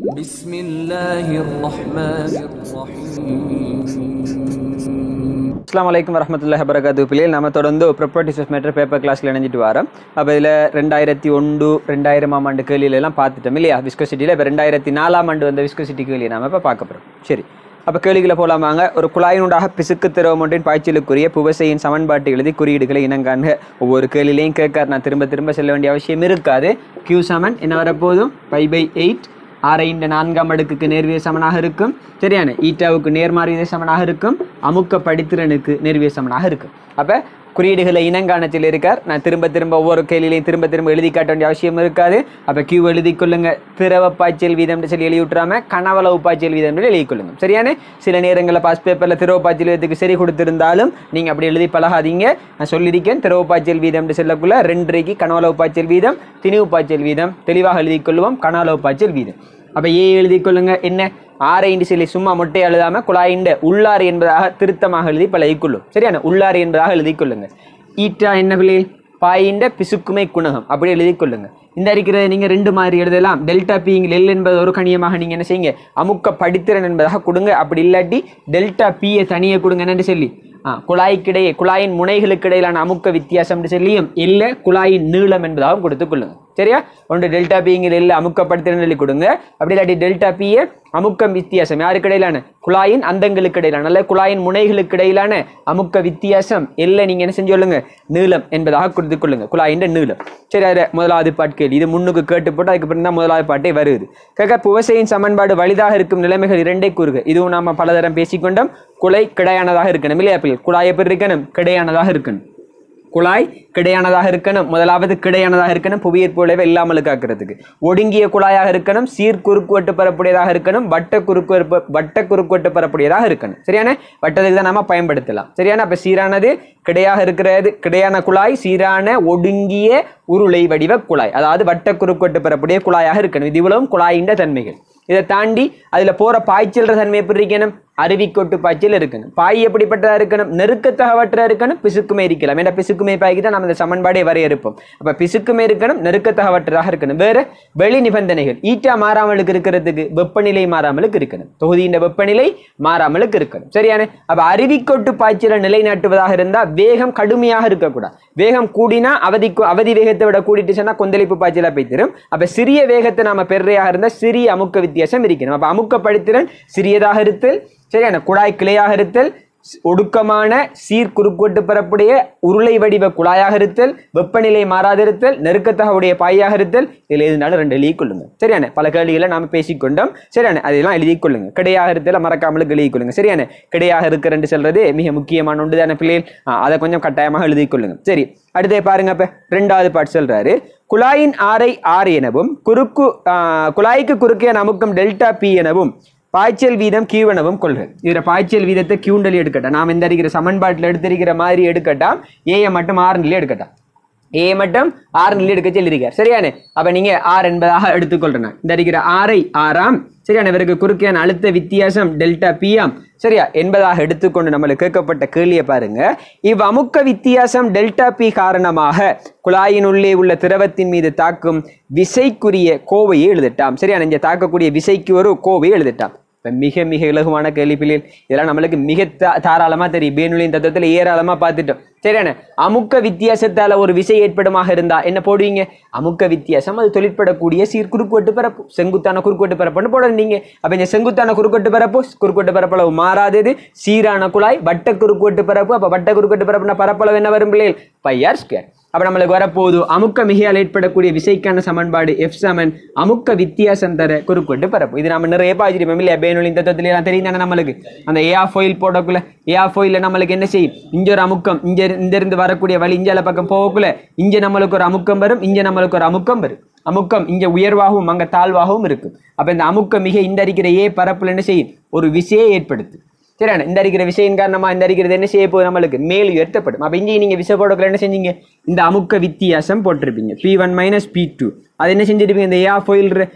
بسم الله الرحمن الرحيم அஸ்லாம் வலைக்கம் வரமத்துல்லாஹ் வரகாத்து பிள்ளைகள் நம்ம தொடர்ந்து ப்ராப்பர்ட்டிஸ் ஆஃப் மேட்டர் பேப்பர் கிளாஸில் இணைஞ்சிட்டு வரோம் அப்போ இதில் ரெண்டாயிரத்தி ஒன்று ரெண்டாயிரமாம் ஆண்டு கேள்வியில எல்லாம் பார்த்துட்டோம் இல்லையா விஸ்கோசிட்டியில் இப்போ ரெண்டாயிரத்தி நாலாம் ஆண்டு வந்த விஸ்கோசிட்டி கேள்வியை நாம இப்போ பார்க்க போகிறோம் சரி அப்போ கேள்விகளை போலாமாங்க ஒரு குழாயினூடாக பிசுக்கு திரவம் ஒன்றின் பாய்ச்சலுக்குரிய புவசையின் சமன்பாட்டை எழுதி குறியீடுகளை இனங்காண்க ஒவ்வொரு கேள்வியிலையும் கேட்கார் நான் திரும்ப திரும்ப செல்ல வேண்டிய அவசியம் இருக்காது கியூ சமன் என்ன வரப்போதும் பை பை எயிட் ஆரை இந்த நான்காம் அடுக்குக்கு நேர்விய சமனாக இருக்கும் சரியான ஈட்டாவுக்கு நேர்மாறு சமனாக இருக்கும் அமுக்க படித்திறனுக்கு நேர்விய சமனாக இருக்கும் அப்ப குறியீடுகளை இனங்காணத்தில் இருக்கார் நான் திரும்ப திரும்ப ஒவ்வொரு கேள்வியிலையும் திரும்ப திரும்ப எழுதி காட்ட வேண்டிய அவசியம் இருக்காது அப்ப கியூ எழுதி கொள்ளுங்க திரவ பாய்ச்சல் வீதம்னு சொல்லி எழுதி விட்டுறாம கனவளவு பாய்ச்சல் வீதம் எழுதி கொள்ளுங்க சரியான சில நேரங்களில் பாஸ் பேப்பர்ல திரவ பாய்ச்சல் வீதத்துக்கு சரி கொடுத்திருந்தாலும் நீங்க அப்படி எழுதி பழகாதீங்க நான் சொல்லியிருக்கேன் திரவ பாய்ச்சல் வீதம்னு சொல்லக்குள்ள ரெண்டரைக்கு கனவளவு பாய்ச்சல் வீதம் திணிவு பாய்ச்சல் வீதம் தெளிவாக எழுதி கொள்வோம் கனவளவு பாய்ச்சல் வீதம் அப்ப ஏ எழுதி கொள்ளுங்க என்ன ஆரை என்று சொல்லி சும்மா மொட்டை எழுதாம குழாயிண்ட உள்ளாறு என்பதாக திருத்தமாக எழுதி பழகிக்கொள்ளும் சரியான உள்ளாறு என்பதாக எழுதி கொள்ளுங்க ஈட்டா என்ன பிள்ளை பாயிண்ட பிசுக்குமை குணகம் அப்படி எழுதி கொள்ளுங்க இந்த இருக்கிறத நீங்க ரெண்டு மாதிரி எழுதலாம் டெல்டா பிங் எல் என்பது ஒரு கணியமாக நீங்க என்ன செய்யுங்க அமுக்க படித்திறன் என்பதாக கொடுங்க அப்படி இல்லாட்டி டெல்டா பியை தனியே கொடுங்க என்னன்னு சொல்லி ஆ, குழாய்க்கிடையே குழாயின் முனைகளுக்கு இடையிலான அமுக்க வித்தியாசம் என்று சொல்லியும் இல்ல குழாயின் நீளம் என்பதாகவும் கொடுத்துக் கொள்ளுங்க சரியா ஒன்று டெல்டா பிங்கில் இல்ல அமுக்கப்படுத்திறன் சொல்லி கொடுங்க அப்படி இல்லாட்டி டெல்டா பியை அமுக்கம் வித்தியாசம் யாருக்கு இடையிலான குழாயின் அந்தங்களுக்கு இடையிலான அல்ல குழாயின் முனைகளுக்கு இடையிலான அமுக்க வித்தியாசம் எல்லை நீங்க என்ன செஞ்சு சொல்லுங்க நீளம் என்பதாக கொடுத்துக் கொள்ளுங்க குழாயின் நீளம் சரி அது முதலாவது பாட்கேள் இது முன்னுக்கு கேட்டு போட்டு அதுக்கப்புறம் தான் முதலாவது பாட்டே வருது கேட்க புவசையின் சமன்பாடு வலிதாக இருக்கும் நிலைமைகள் இரண்டை கூறுக இதுவும் நாம பலதரம் பேசிக்கொண்டோம் குலை கிடையானதாக இருக்கணும் இல்லையா பிள்ளை குழாய் எப்படி இருக்கணும் கிடையானதாக இருக்கணும் குழாய் கிடையானதாக இருக்கணும் முதலாவது கிடையானதாக இருக்கணும் புவியீர்ப்பு விளைவை இல்லாமல் காக்கிறதுக்கு ஒடுங்கிய குழாயாக இருக்கணும் சீர் குறுக்குவெட்டு பெறக்கூடியதாக இருக்கணும் வட்ட குறுக்கு வட்ட குறுக்குவெட்டு பெறக்கூடியதாக இருக்கணும் சரியான வட்டத்துக்கு தான் நாம பயன்படுத்தலாம் சரியான அப்ப சீரானது கிடையாக இருக்கிறது கிடையான குழாய் சீரான ஒடுங்கிய உருளை வடிவ குழாய் அதாவது வட்ட குறுக்குவெட்டு பெறக்கூடிய குழாயாக இருக்கணும் இது இவ்வளவும் குழாயின் தன்மைகள் இதை தாண்டி அதுல போற பாய்ச்சல் தன்மை எப்படி இருக்கணும் அருவிக்கொட்டு பாய்ச்சல் இருக்கணும் பாய் எப்படிப்பட்டதா இருக்கணும் நெருக்கத்தகவற்ற இருக்கணும் பிசுக்குமே இருக்கலாம் ஏன்னா பிசுக்குமே பாய்க்கு தான் நம்ம இந்த சமன்பாடை வரையறுப்போம் அப்ப பிசுக்குமே இருக்கணும் நெருக்கத்தகவற்றதாக இருக்கணும் வேற வெளி நிபந்தனைகள் ஈட்டா மாறாமலுக்கு இருக்கிறதுக்கு வெப்பநிலை மாறாமலுக்கு இருக்கணும் தொகுதியின் வெப்பநிலை மாறாமலுக்கு இருக்கணும் சரியான அப்ப அருவிக்கொட்டு பாய்ச்சலை நிலைநாட்டுவதாக இருந்தா வேகம் கடுமையாக இருக்கக்கூடாது வேகம் கூடினா அவதி அவதி வேகத்தை விட கூடிட்டு சொன்னா கொந்தளிப்பு பாய்ச்சலா போய்த்திரும் அப்ப சிறிய வேகத்தை நாம பெறையாக இருந்தா சிறிய அமுக்க வித்தியாசம் இருக்கணும் அப்ப அமுக்க படித்திறன் சிறியதாக இருத்தல் சரியான குழாய் கிளையாக இருத்தல் ஸ்- ஒடுக்கமான சீர் குறுக்குவெட்டு பெறக்கூடிய உருளை வடிவ குழாயாக இருத்தல் வெப்பநிலை மாறாதிருத்தல் நெருக்கத்தகவுடைய பாயாக இருத்தல் இதில் எதுனாலும் ரெண்டு எழுதி கொள்ளுங்க சரியான பல கேள்விகளை நாம பேசிக்கொண்டோம் சரியான அதெல்லாம் எழுதி கொள்ளுங்க கிடையாக இருத்தல மறக்காமலுக்கு எழுதி கொள்ளுங்க சரியான கிடையாக இருக்கிறன்னு சொல்றது மிக முக்கியமான ஒன்று தானே பிள்ளைகள் ஆ, அதை கொஞ்சம் கட்டாயமாக எழுதி கொள்ளுங்க சரி அடுத்தே பாருங்க இப்ப ரெண்டாவது பாட்டு சொல்றாரு குழாயின் ஆரை ஆர் எனவும் குறுக்கு ஆ, குழாய்க்கு குறுக்கே அமுக்கம் டெல்டா பி எனவும் பாய்ச்சல் வீதம் கியூ எனவும் கொள்க இதுல பாய்ச்சல் வீதத்தை கியூண்டலி எடுக்கட்டா நாம் இந்த இருக்கிற சமன்பாட்டில் எடுத்திருக்கிற மாதிரி எடுக்கட்டா ஏயை மட்டும் ஆறு நிலை எடுக்கட்டா ஏ மட்டும் ஆறு நிலை எடுக்க சொல்லியிருக்கார் சரியானே அப்ப நீங்க ஆர் என்பதாக எடுத்துக்கொள்றேன் இந்த இருக்கிற ஆரை ஆறாம் சரியான இவருக்கு குறுக்கையான அழுத்த வித்தியாசம் டெல்டா பியாம் சரியா என்பதாக எடுத்துக்கொண்டு நம்மளுக்கு கேட்கப்பட்ட கேள்வியை பாருங்க இவ் அமுக்க வித்தியாசம் டெல்டா பி காரணமாக குழாயின் உள்ளே உள்ள திரவத்தின் மீது தாக்கும் விசைக்குரிய கோவையை எழுதிட்டாம் சரியா இங்க தாக்கக்கூடிய விசைக்கு ஒரு கோவையை எழுதிட்டாம் இப்ப மிக மிக இலகுவான கேள்வி பிள்ளைகள் இதெல்லாம் நம்மளுக்கு மிக தா- தாராளமா தெரியும் பேனுலின் தத்துவத்துல ஏராளமா பார்த்துட்டோம் சரியான அமுக்க வித்தியாசத்தால ஒரு விசை ஏற்படுமாக இருந்தா என்ன போடுவீங்க அமுக்க வித்தியாசம் அது தொழிற்படக்கூடிய சீர் குறுக்குவெட்டு பரப்பு செங்குத்தான குறுக்குவெட்டு பரப்புன்னு போடுறீங்க அப்ப இந்த செங்குத்தான குறுக்குவெட்டு பரப்பு குறுக்குவெட்டு பரப்பளவு மாறாதது சீரான குழாய் வட்ட குறுக்குவெட்டு பரப்பு அப்ப வட்ட குறுக்குவெட்டு பரப்புனா பரப்பளவு என்ன வரும் பிள்ளைகள் பை ஆர் ஸ்கொயர் அப்ப நம்மளுக்கு வரப்போகுது அமுக்க மிகையால் ஏற்படக்கூடிய விசைக்கான சமன்பாடு எஃப் சமன் அமுக்க வித்தியாசம் தர குறுக்குவெட்டு பரப்பு இது நம்ம நிறைய பாதிச்சிருப்போம் இல்லையா பேனொலின் தத்துவத்துல எல்லாம் தெரியும் தானே நம்மளுக்கு அந்த ஏஆ ஃபோயில் போடக்குள்ள ஏஆ ஃபோயில நம்மளுக்கு என்ன செய்யும் இங்க ஒரு அமுக்கம் இங்க இரு- இந்த இருந்து வரக்கூடிய வழி இஞ்சால பக்கம் போகக்குள்ள இங்க நம்மளுக்கு ஒரு அமுக்கம் வரும் இங்க நம்மளுக்கு ஒரு அமுக்கம் வரும் அமுக்கம் இங்க உயர்வாகவும் அங்க தாழ்வாகவும் இருக்கும் அப்ப இந்த அமுக்க மிக இந்த அடிக்கிற ஏ பரப்புல என்ன செய்யும் ஒரு விசையை ஏற்படுத்து சரியான இந்த அடிக்கிற விஷயம் காரணமா இந்த அடிக்கிறது என்ன செய்ய போகுது நம்மளுக்கு மேல் உயர்த்தப்படும் அப்ப இங்கே நீங்க விசை போடக்குள்ள என்ன செஞ்சீங்க இந்த அமுக்க வித்தியாசம் போட்டிருப்பீங்க P one minus P two அது என்ன செஞ்சிருப்பீங்க இந்த ஏஆ ஃபோயில்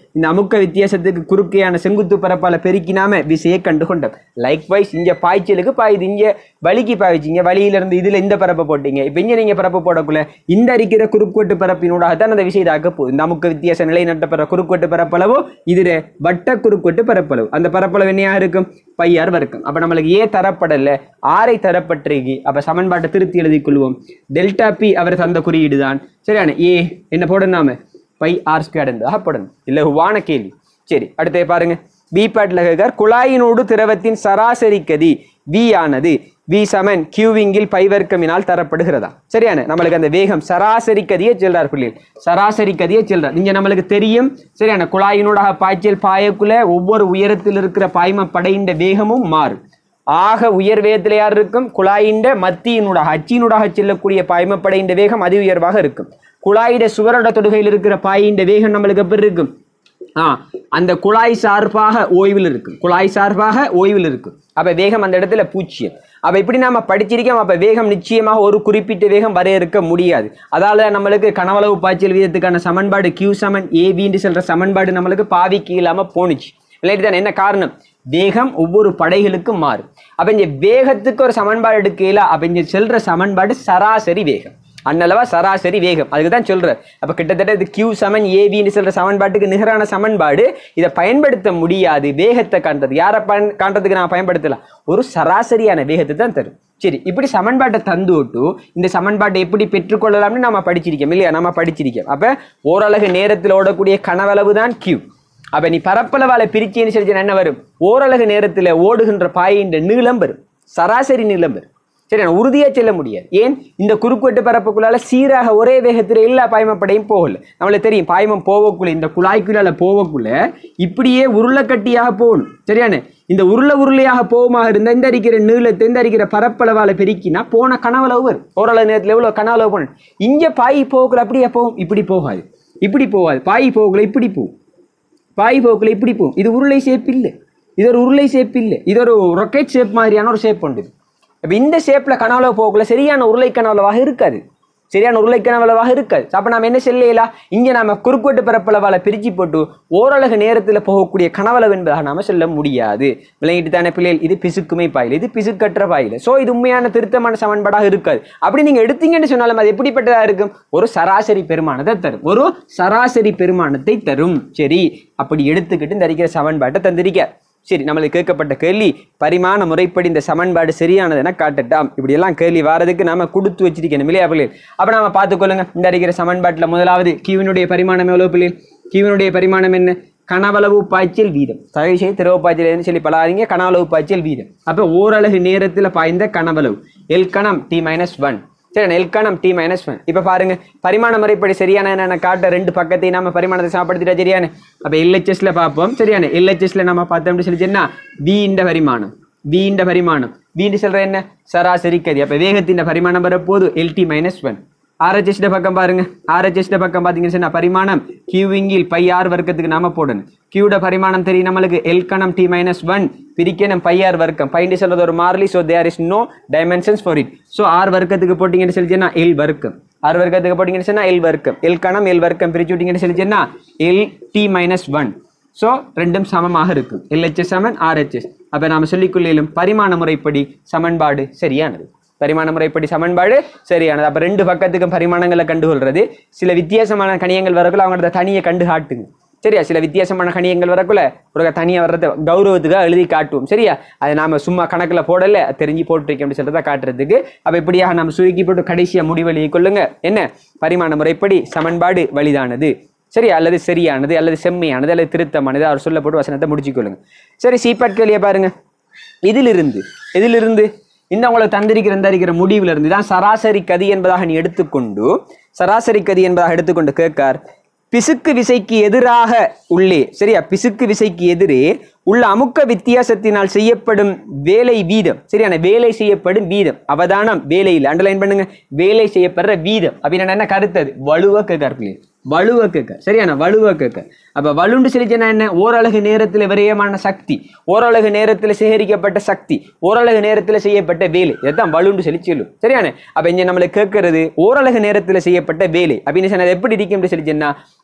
இந்த அமுக்க வித்தியாசத்துக்கு குறுக்கையான செங்குத்து பரப்பால பெருக்கினாம விசையை கண்டு கொண்டோம் லைக் வைஸ் இங்க பாய்ச்சலுக்கு பாயுது இங்க வலிக்கு பாய்ச்சிங்க வழியில இருந்து இதுல இந்த பரப்பை போட்டீங்க இப்ப இங்க நீங்க பரப்பு போடக்குள்ள இந்த அரிக்கிற குறுக்குவெட்டு பரப்பினூடாக தான் அந்த விசை தாக்க போகுது இந்த அமுக்க வித்தியாச நிலைநட்ட பெற குறுக்குவெட்டு பரப்பளவோ இதுல வட்ட குறுக்குவெட்டு பரப்பளவு அந்த பரப்பளவு என்னையா இருக்கும் பையார் வர்க்கம் அப்ப நம்மளுக்கு ஏ தரப்படல ஆரை தரப்பட்டிருக்கு அப்ப சமன்பாட்டை திருத்தி எழுதிக் கொள்வோம் டெல்டா பி அவர் தந்த குறியீடு தான் சரியான ஏ என்ன போடணும் நாம பை ஆர் ஸ்கொயர் என்பதாக போடணும் இல்ல வான கேள்வி சரி அடுத்து பாருங்க பி பாட்டில் கேட்கார் குழாயினோடு திரவத்தின் சராசரி கதி V ஆனது V சமன் கியூவிங்கில் பை வர்க்கமினால் தரப்படுகிறதா சரியான நம்மளுக்கு அந்த வேகம் சராசரி கதியை செல்றார் பிள்ளைகள் சராசரி கதியை செல்றார் இங்க நம்மளுக்கு தெரியும் சரியான குழாயினூடாக பாய்ச்சல் பாயக்குள்ள ஒவ்வொரு உயரத்தில் இருக்கிற பாய்ம படையின் வேகமும் மாறும் ஆக உயர் வேகத்தில் யார் இருக்கும் குழாயின்ற மத்தியினூடாக அச்சியினூடாக செல்லக்கூடிய பாய்மப்படையின் வேகம் அதி உயர்வாக இருக்கும் குழாயிட சுவரோட தொடுகையில் இருக்கிற பாயின் வேகம் நம்மளுக்கு எப்படி இருக்கும் ஆ அந்த குழாய் சார்பாக ஓய்வில் இருக்கும் குழாய் சார்பாக ஓய்வில் இருக்கும் அப்ப வேகம் அந்த இடத்துல பூஜ்ஜியம் அப்ப இப்படி நாம படிச்சிருக்கோம் அப்ப வேகம் நிச்சயமாக ஒரு குறிப்பிட்ட வேகம் வரையறுக்க முடியாது அதால நம்மளுக்கு கனவளவு பாய்ச்சல் வீதத்துக்கான சமன்பாடு கியூ சமன் ஏபின்னு சொல்ற சமன்பாடு நம்மளுக்கு பாவிக்கு இல்லாம போணுச்சு விளையாட்டு தானே என்ன காரணம் வேகம் ஒவ்வொரு படைகளுக்கும் மாறும் அப்ப இந்த வேகத்துக்கு ஒரு சமன்பாடு எடுக்கல அப்ப இங்க செல்ற சமன்பாடு சராசரி வேகம் அன்னளவா சராசரி வேகம் அதுக்கு தான் சொல்றார் அப்ப கிட்டத்தட்ட இது கியூ சமன் ஏபின்னு சொல்ற சமன்பாட்டுக்கு நிகரான சமன்பாடு இதை பயன்படுத்த முடியாது வேகத்தை காண்றது யாரை பயன் காண்றதுக்கு நான் பயன்படுத்தலாம் ஒரு சராசரியான வேகத்தை தான் தரும் சரி இப்படி சமன்பாட்டை தந்து விட்டு இந்த சமன்பாட்டை எப்படி பெற்றுக்கொள்ளலாம்னு நம்ம படிச்சிருக்கோம் இல்லையா நம்ம படிச்சிருக்கோம் அப்ப ஓரளவு நேரத்தில் ஓடக்கூடிய கனவளவு தான் கியூ அப்ப நீ பரப்பளவால பிரிச்சேன்னு சொல்லி என்ன வரும் ஓரளவு நேரத்துல ஓடுகின்ற பாயின் நீளம் வரும் சராசரி நீளம் வரும் சரி நான் உறுதியா சொல்ல முடியாது ஏன் இந்த குறுக்குவெட்டு பரப்புக்குள்ளால சீராக ஒரே வேகத்துல எல்லா பாய்மப்படையும் போகல நம்மளுக்கு தெரியும் பாய்மம் போகக்குள்ள இந்த குழாய்க்குள்ளால போகக்குள்ள இப்படியே உருளைக்கட்டியாக போகணும் சரியானே இந்த உருளை உருளையாக போகமாக இருந்தா இந்த அடிக்கிற நீளத்தை இந்த அடிக்கிற பரப்பளவால பெருக்கினா போன கனவளவு வரும் ஓரளவு நேரத்துல எவ்வளவு கனவளவு போகணும் இங்க பாய் போகக்குள்ள அப்படியே போகும் இப்படி போகாது இப்படி போகாது பாய் போகக்குள்ள இப்படி போகும் பாய் போக்கில் இப்படி போகும் இது உருளை ஷேப் இல்லை இது ஒரு உருளை ஷேப் இல்லை இது ஒரு ரொக்கெட் ஷேப் மாதிரியான ஒரு ஷேப் உண்டு இப்போ இந்த ஷேப்பில் கனவுல போகக்குள்ள சரியான உருளை கனவுலவாக இருக்காது சரியான உருளை கனவுலவாக இருக்காது அப்போ நாம என்ன செய்யலாம் இங்கே நாம குறுக்குவெட்டு பரப்பளவால் பிரிச்சு போட்டு ஓரளவு நேரத்தில் போகக்கூடிய கனவளவு என்பதாக நாம சொல்ல முடியாது விளங்கிட்டு தானே பிள்ளைகள் இது பிசுக்குமை பாயில் இது பிசுக்கற்ற பாயில் ஸோ இது உண்மையான திருத்தமான சமன்பாடாக இருக்காது அப்படி நீங்க எடுத்தீங்கன்னு சொன்னாலும் அது எப்படிப்பட்டதா இருக்கும் ஒரு சராசரி பெருமானத்தை தரும் ஒரு சராசரி பெருமானத்தை தரும் சரி அப்படி எடுத்துக்கிட்டு இந்த அறிக்கிற சமன்பாட்டை தந்திருக்க சரி நம்மளுக்கு கேட்கப்பட்ட கேள்வி பரிமாண முறைப்படி இந்த சமன்பாடு சரியானது என காட்டட்டாம் இப்படி எல்லாம் கேள்வி வாரதுக்கு நாம கொடுத்து வச்சிருக்கணும் இல்லையா பிள்ளைகள் அப்ப நாம பார்த்துக்கொள்ளுங்க இந்த அறிக்கிற சமன்பாட்டுல முதலாவது கியூவினுடைய பரிமாணம் எவ்வளவு பிள்ளைகள் கியூவினுடைய பரிமாணம் என்ன கனவளவு பாய்ச்சல் வீதம் தயவு செய்து திரவ பாய்ச்சல் சொல்லி பலாதீங்க கனவளவு பாய்ச்சல் வீதம் அப்ப ஓரளவு நேரத்துல பாய்ந்த கனவளவு எல் கணம் டி மைனஸ் ஒன் சரி எல் கணம் டி மைனஸ் ஒன் இப்ப பாருங்க பரிமாண முறைப்படி சரியான என்ன காட்ட ரெண்டு பக்கத்தையும் நம்ம பரிமாணத்தை சாப்பிடுத்திட்டா சரியான அப்ப எல்ஹெச்எஸ்ல பார்ப்போம் சரியான எல்ஹெச்எஸ்ல நம்ம பார்த்தோம்னு சொல்லி சொன்னா V இந்த பரிமாணம் V இந்த பரிமாணம் V சொல்ற என்ன சராசரி கதி அப்ப வேகத்தின் பரிமாணம் வரப்போது எல்டி மைனஸ் ஒன் ஆர்ஹெச்எஸ் பக்கம் பாருங்க ஆர்ஹெச்எஸ் பக்கம் பாத்தீங்கன்னு சொன்னா பரிமாணம் கியூவிங்கில் பை ஆர் வர்க்கத்துக்கு நாம போடணும் கியூட பரிமாணம் தெரியும் நம்மளுக்கு எல் கணம் டி மைனஸ் ஒன் பிரிக்கணும் பை ஆர் வர்க்கம் பைண்டு சொல்றது ஒரு மாறிலி so there is no dimensions for it so R வர்க்கத்துக்கு போட்டீங்கன்னு சொல்லிச்சுன்னா எல் வர்க்கம் ஆர் வர்க்கத்துக்கு போட்டீங்கன்னு சொன்னா எல் வர்க்கம் எல் கணம் எல் வர்க்கம் பிரிச்சு விட்டீங்கன்னு சொல்லிச்சுன்னா L T minus one so ரெண்டும் சமமாக இருக்கும் எல்ஹெச்எஸ் சமன் ஆர்ஹெச்எஸ் அப்போ நாம சொல்லிக்கொள்ளும் பரிமாண முறைப்படி சமன்பாடு சரியானது பரிமாண முறைப்படி சமன்பாடு சரியானது அப்ப ரெண்டு பக்கத்துக்கும் பரிமாணங்களை கண்டுகொள்றது சில வித்தியாசமான கணியங்கள் வரக்குள்ள அவங்களோட தனியை கண்டு காட்டுங்க சரியா சில வித்தியாசமான கணியங்கள் வரக்குள்ள ஒரு தனியாக வர்றத கௌரவத்துக்காக எழுதி காட்டுவோம் சரியா அதை நாம சும்மா கணக்குல போடல அது தெரிஞ்சு போட்டிருக்கோம் அப்படின்னு சொல்றதை காட்டுறதுக்கு அப்ப இப்படியாக நம்ம சுருக்கி போட்டு கடைசியா முடிவெளியை கொள்ளுங்க என்ன பரிமாண முறைப்படி சமன்பாடு வலிதானது சரி அல்லது சரியானது அல்லது செம்மையானது அல்லது திருத்தமானது அவர் சொல்லப்பட்டு வசனத்தை முடிச்சுக்கொள்ளுங்க சரி சீப்பாட் கேள்வியை பாருங்க இதிலிருந்து இதிலிருந்து இந்த உங்களுக்கு தந்திருக்கிற தந்திருக்கிற முடிவுல இருந்து தான் சராசரி கதி என்பதாக நீ எடுத்துக்கொண்டு சராசரி கதி என்பதாக எடுத்துக்கொண்டு கேட்கார் பிசுக்கு விசைக்கு எதிராக உள்ளே சரியா பிசுக்கு விசைக்கு எதிரே உள்ள அமுக்க வித்தியாசத்தினால் செய்யப்படும் வேலை வீதம் சரியான வேலை செய்யப்படும் வீதம் அவதானம் வேலையில் அண்டர்லைன் பண்ணுங்க வேலை செய்யப்படுற வீதம் அப்படின்னு என்ன கருத்தது வலுவ கேட்க வலுவ கேட்க சரியான வலுவ கேட்க அப்ப வலுண்டு செலுத்தினா என்ன ஓரளவு நேரத்தில் விரயமான சக்தி ஓரளவு நேரத்தில் சேகரிக்கப்பட்ட சக்தி ஓரளவு நேரத்தில் செய்யப்பட்ட வேலை இதைத்தான் வலுண்டு சொல்லி சொல்லும் சரியான அப்ப இங்க நம்மளுக்கு கேட்கறது ஓரளவு நேரத்தில் செய்யப்பட்ட வேலை அப்படின்னு சொன்னா அது எப்படி இருக்கும் சொல்லி சொன்னா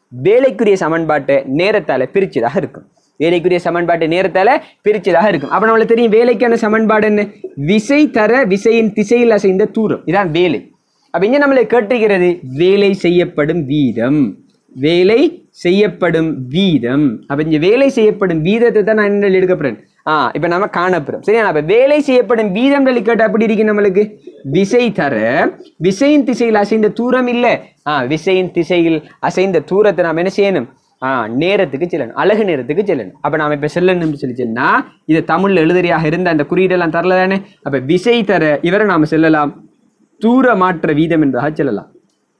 வேலைக்குரிய சமன்பாட்டை நேரத்தால பிரிச்சதாக இருக்கும் வேலைக்குரிய சமன்பாட்டு நேரத்தால பிரிச்சதாக இருக்கும் அப்ப நம்மளுக்கு தெரியும் வேலைக்கான சமன்பாடு என்ன விசை தர விசையின் திசையில் அசைந்த தூரம் இதான் வேலை அப்ப இங்க நம்மளை கேட்டுகிறது வேலை செய்யப்படும் வீதம் வேலை செய்யப்படும் வீதம் அப்ப இங்க வேலை செய்யப்படும் வீதத்தை தான் நான் என்ன எடுக்கப்படுறேன் ஆ இப்ப நம்ம காணப்படுறோம் சரியா அப்ப வேலை செய்யப்படும் வீதம் கேட்ட அப்படி இருக்கு நம்மளுக்கு விசை தர விசையின் திசையில் அசைந்த தூரம் இல்ல ஆ விசையின் திசையில் அசைந்த தூரத்தை நாம் என்ன செய்யணும் ஆ நேரத்துக்கு செல்லணும் அழகு நேரத்துக்கு செல்லணும் அப்ப நாம இப்ப செல்லணும்னு சொல்லி சொன்னா இது தமிழ்ல எழுதுறியாக இருந்த அந்த குறியீடெல்லாம் தரல தானே அப்ப விசை தர இவரை நாம செல்லலாம் தூர மாற்ற வீதம் என்பதாக செல்லலாம்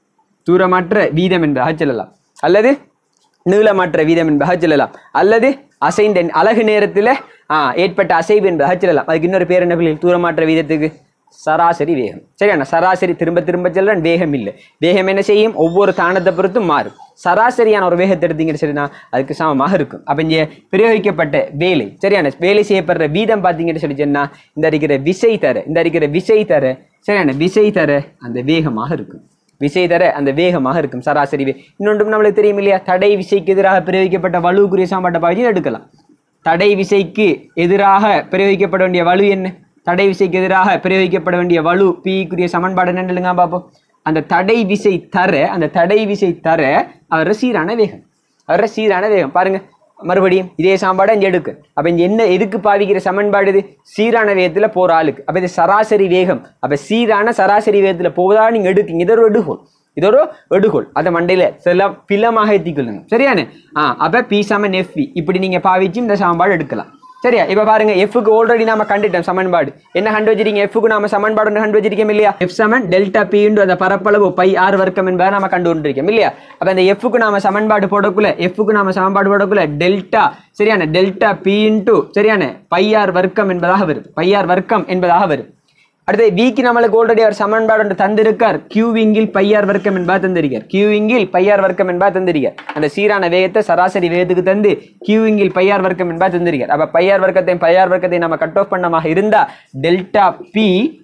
தூரமற்ற வீதம் என்பதாக சொல்லலாம் அல்லது நீளமற்ற வீதம் என்பதாக சொல்லலாம் அல்லது அசைந்த அழகு நேரத்தில் ஆ ஏற்பட்ட அசைவு என்பதாக சொல்லலாம் அதுக்கு இன்னொரு பேர் என்ன பிள்ளைகள் தூரமாற்ற வீதத்துக்கு சராசரி வேகம் சரியான சராசரி திரும்ப திரும்ப செல்றேன் வேகம் இல்லை வேகம் என்ன செய்யும் ஒவ்வொரு தானத்தை பொறுத்தும் மாறும் சராசரியான ஒரு வேகத்தை எடுத்தீங்கன்னு சரினா அதுக்கு சமமாக இருக்கும் அப்ப இங்கே பிரயோகிக்கப்பட்ட வேலை சரியான வேலை செய்யப்படுற வீதம் பார்த்தீங்கன்னு சொல்லி சொன்னா இந்த அடிக்கிற விசை தர இந்த அடிக்கிற விசை தர சரியான விசை தர அந்த வேகமாக இருக்கும் விசை தர அந்த வேகமாக இருக்கும் சராசரி வே இன்னொன்றும் நம்மளுக்கு தெரியும் இல்லையா தடை விசைக்கு எதிராக பிரயோகிக்கப்பட்ட வலுக்குரிய சாம்பாட்டை பாய்ச்சி எடுக்கலாம் தடை விசைக்கு எதிராக பிரயோகிக்கப்பட வேண்டிய வலு என்ன தடை விசைக்கு எதிராக பிரயோகிக்கப்பட வேண்டிய வலு பிக்குரிய சமன்பாடு என்னங்க பார்ப்போம் அந்த தடை விசை தர அந்த தடை விசை தர அவர சீரான வேகம் அவர சீரான வேகம் பாருங்க மறுபடியும் இதே சாம்பாடு இங்கே எடுக்கு அப்போ இங்கே என்ன எதுக்கு பாவிக்கிற சமன்பாடு இது சீரான வேகத்தில் போகிற ஆளுக்கு அப்போ இது சராசரி வேகம் அப்போ சீரான சராசரி வேகத்தில் போவதா நீங்கள் எடுக்குங்க இது ஒரு எடுகோல் இது ஒரு எடுகோல் அதை மண்டையில் சில பிலமாக ஏற்றிக்கொள்ளுங்க சரியானே ஆ அப்போ பி சமன் எஃப் இப்படி நீங்கள் பாவிச்சு இந்த சாம்பாடு எடுக்கலாம் சரியா இப்போ பாருங்க எஃப்க்கு ஆல்ரெடி நாம கண்டுட்டோம் சமன்பாடு என்ன கண்டு வச்சிருக்கீங்க எஃப்க்கு நாம சமன்பாடு ஒன்று கண்டு வச்சிருக்கோம் இல்லையா எஃப் சமன் டெல்டா பி அந்த பரப்பளவு பை ஆர் வர்க்கம் என்பதை நாம கண்டு கொண்டிருக்கோம் இல்லையா அப்ப அந்த எஃப்க்கு நாம சமன்பாடு போடக்குள்ள எஃப்க்கு நாம சமன்பாடு போடக்குள்ள டெல்டா சரியான டெல்டா பி இன்டு சரியான பை ஆர் வர்க்கம் என்பதாக வரும் பை ஆர் வர்க்கம் என்பதாக வரும் அடுத்து விக்கு நம்மளுக்கு ஆல்ரெடி அவர் சமன்பாடு ஒன்று தந்திருக்கார் கியூவிங்கில் பையார் வர்க்கம் என்பா தந்திருக்கார் கியூவிங்கில் பையார் வர்க்கம் என்பா தந்திருக்கார் அந்த சீரான வேகத்தை சராசரி வேகத்துக்கு தந்து கியூவிங்கில் பையார் வர்க்கம் என்பா தந்திருக்கார் அப்ப பையார் வர்க்கத்தையும் பையார் வர்க்கத்தை நம்ம கட் ஆஃப் பண்ணமாக இருந்தா டெல்டா பி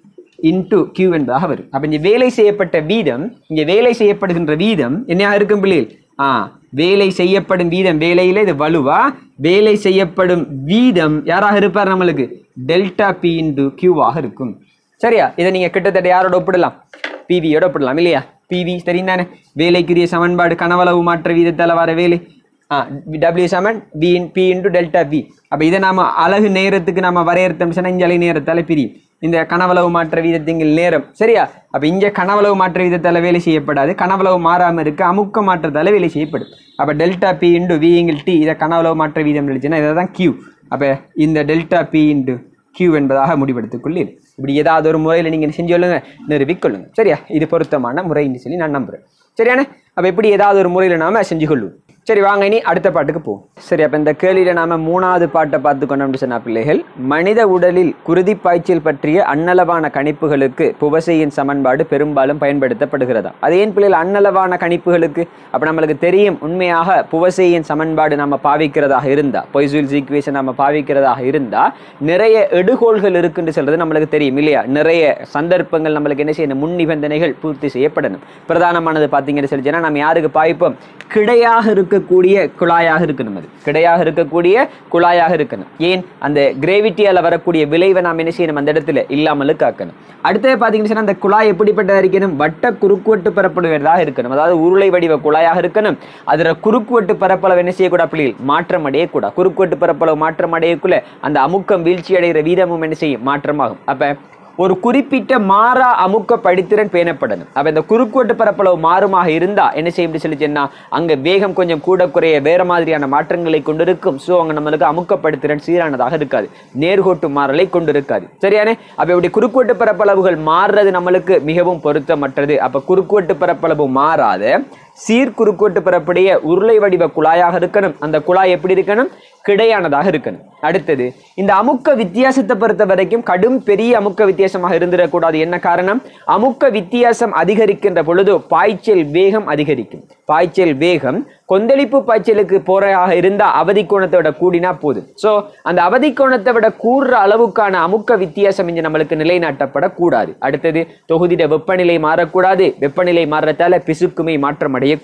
இன்டு கியூ என்பதாக வரும் அப்ப இங்க வேலை செய்யப்பட்ட வீதம் இங்க வேலை செய்யப்படுகின்ற வீதம் என்னையாக இருக்கும் பிள்ளைகள் ஆ வேலை செய்யப்படும் வீதம் வேலையில இது வலுவா வேலை செய்யப்படும் வீதம் யாராக இருப்பார் நம்மளுக்கு டெல்டா பி இன்டு கியூவாக இருக்கும் சரியா இதை நீங்க கிட்டத்தட்ட யாரோட ஒப்பிடலாம் பிவியோட ஒப்பிடலாம் இல்லையா பிவி தெரியும் தானே வேலைக்குரிய சமன்பாடு கனவளவு மாற்ற வீதத்தால வர வேலை ஆ டபிள்யூ சமன் P in P into delta P அப்போ இதை நாம அழகு நேரத்துக்கு நாம வரையறுத்தோம் சொன்னா இங்கே அலை நேரத்தால பிரியும் இந்த கனவளவு மாற்ற வீதத்திங்கள் நேரம் சரியா அப்போ இங்கே கனவளவு மாற்ற வீதத்தால வேலை செய்யப்படாது கனவளவு மாறாம இருக்கு அமுக்க மாற்றத்தால வேலை செய்யப்படும் அப்போ டெல்டா பி இன்டு வி இங்கில் டி இதை கனவளவு மாற்ற வீதம் எழுச்சுன்னா இதை தான் கியூ அப்போ இந்த டெல்டா பி இன்டு கியூ என்பதாக முடிவெடுத்துக் கொள்ளீர் இப்படி ஏதாவது ஒரு முறையில் நீங்கள் செஞ்சு கொள்ளுங்க நிரூபிக்கொள்ளுங்க சரியா இது பொருத்தமான முறைன்னு சொல்லி நான் நம்புறேன் சரியானே அப்போ இப்படி ஏதாவது ஒரு முறையில் நாம செஞ்சு கொள்ளுவோம் சரி வாங்க இனி அடுத்த பாட்டுக்கு போவோம் சரி அப்போ இந்த கேள்வியில் நாம மூணாவது பாட்டை பார்த்து கொண்டோம்னு சொன்ன பிள்ளைகள் மனித உடலில் குருதி பாய்ச்சல் பற்றிய அன்னளவான கணிப்புகளுக்கு புவசையின் சமன்பாடு பெரும்பாலும் பயன்படுத்தப்படுகிறதா அது ஏன் பிள்ளைகள் அன்னளவான கணிப்புகளுக்கு அப்போ நம்மளுக்கு தெரியும் உண்மையாக புவசையின் சமன்பாடு நம்ம பாவிக்கிறதாக இருந்தா பொய்சுவல்ஸ் ஈக்குவேஷன் நம்ம பாவிக்கிறதாக இருந்தா நிறைய எடுகோள்கள் இருக்குன்னு சொல்றது நம்மளுக்கு தெரியும் இல்லையா நிறைய சந்தர்ப்பங்கள் நம்மளுக்கு என்ன செய்யணும் முன் நிபந்தனைகள் பூர்த்தி செய்யப்படணும் பிரதானமானது பார்த்தீங்கன்னு சொல்லி சொன்னா நம்ம யாருக்கு பாய்ப்போம் கிடையாக இருக்கக்கூடிய குழாயாக இருக்கணும் அது கிடையாக இருக்கக்கூடிய குழாயாக இருக்கணும் ஏன் அந்த கிரேவிட்டியால வரக்கூடிய விளைவை நாம் என்ன செய்யணும் அந்த இடத்துல இல்லாமல் காக்கணும் அடுத்தது பார்த்தீங்கன்னு சொன்னா அந்த குழாய் எப்படிப்பட்டதாக இருக்கணும் வட்ட குறுக்குவெட்டு பரப்படுவதாக இருக்கணும் அதாவது உருளை வடிவ குழாயாக இருக்கணும் அதில் குறுக்குவெட்டு பரப்பளவு என்ன செய்யக்கூடாது பிள்ளைகள் மாற்றம் அடையக்கூடாது குறுக்குவெட்டு பரப்பளவு மாற்றம் அடையக்குள்ள அந்த அமுக்கம் வீழ்ச்சி அடைகிற வீதமும் என்ன செய்யும் மாற்றமாகும் அப்ப ஒரு குறிப்பிட்ட மாறா அமுக்க படித்திறன் பேணப்படணும் அப்ப இந்த குறுக்குவெட்டு பரப்பளவு மாறுமாக இருந்தா என்ன செய்யும் சொல்லி சொன்னா அங்க வேகம் கொஞ்சம் கூட குறைய வேற மாதிரியான மாற்றங்களை கொண்டிருக்கும் ஸோ அங்க நம்மளுக்கு அமுக்க படித்திறன் சீரானதாக இருக்காது நேர்கோட்டு மாறலை கொண்டிருக்காது சரியானே அப்ப இப்படி குறுக்குவெட்டு பரப்பளவுகள் மாறுறது நம்மளுக்கு மிகவும் பொருத்தமற்றது அப்ப குறுக்குவெட்டு பரப்பளவு மாறாத சீர்குறுக்குவெட்டு பெறக்கூடிய உருளை வடிவ குழாயாக இருக்கணும் அந்த குழாய் எப்படி இருக்கணும் கிடையானதாக இருக்கணும் அடுத்தது இந்த அமுக்க வித்தியாசத்தை பொறுத்த வரைக்கும் கடும் பெரிய அமுக்க வித்தியாசமாக இருந்திடக்கூடாது என்ன காரணம் அமுக்க வித்தியாசம் அதிகரிக்கின்ற பொழுது பாய்ச்சல் வேகம் அதிகரிக்கும் பாய்ச்சல் வேகம் கொந்தளிப்பு பாய்ச்சலுக்கு போறையாக இருந்தா அவதி கோணத்தை விட கூடினா போதும் சோ அந்த அவதி கோணத்தை விட கூடுற அளவுக்கான அமுக்க வித்தியாசம் இங்க நம்மளுக்கு நிலைநாட்டப்படக்கூடாது அடுத்தது தொகுதியிட வெப்பநிலை மாறக்கூடாது வெப்பநிலை மாறுறதால பிசுக்குமை மாற்றம் அடையக்கூடும்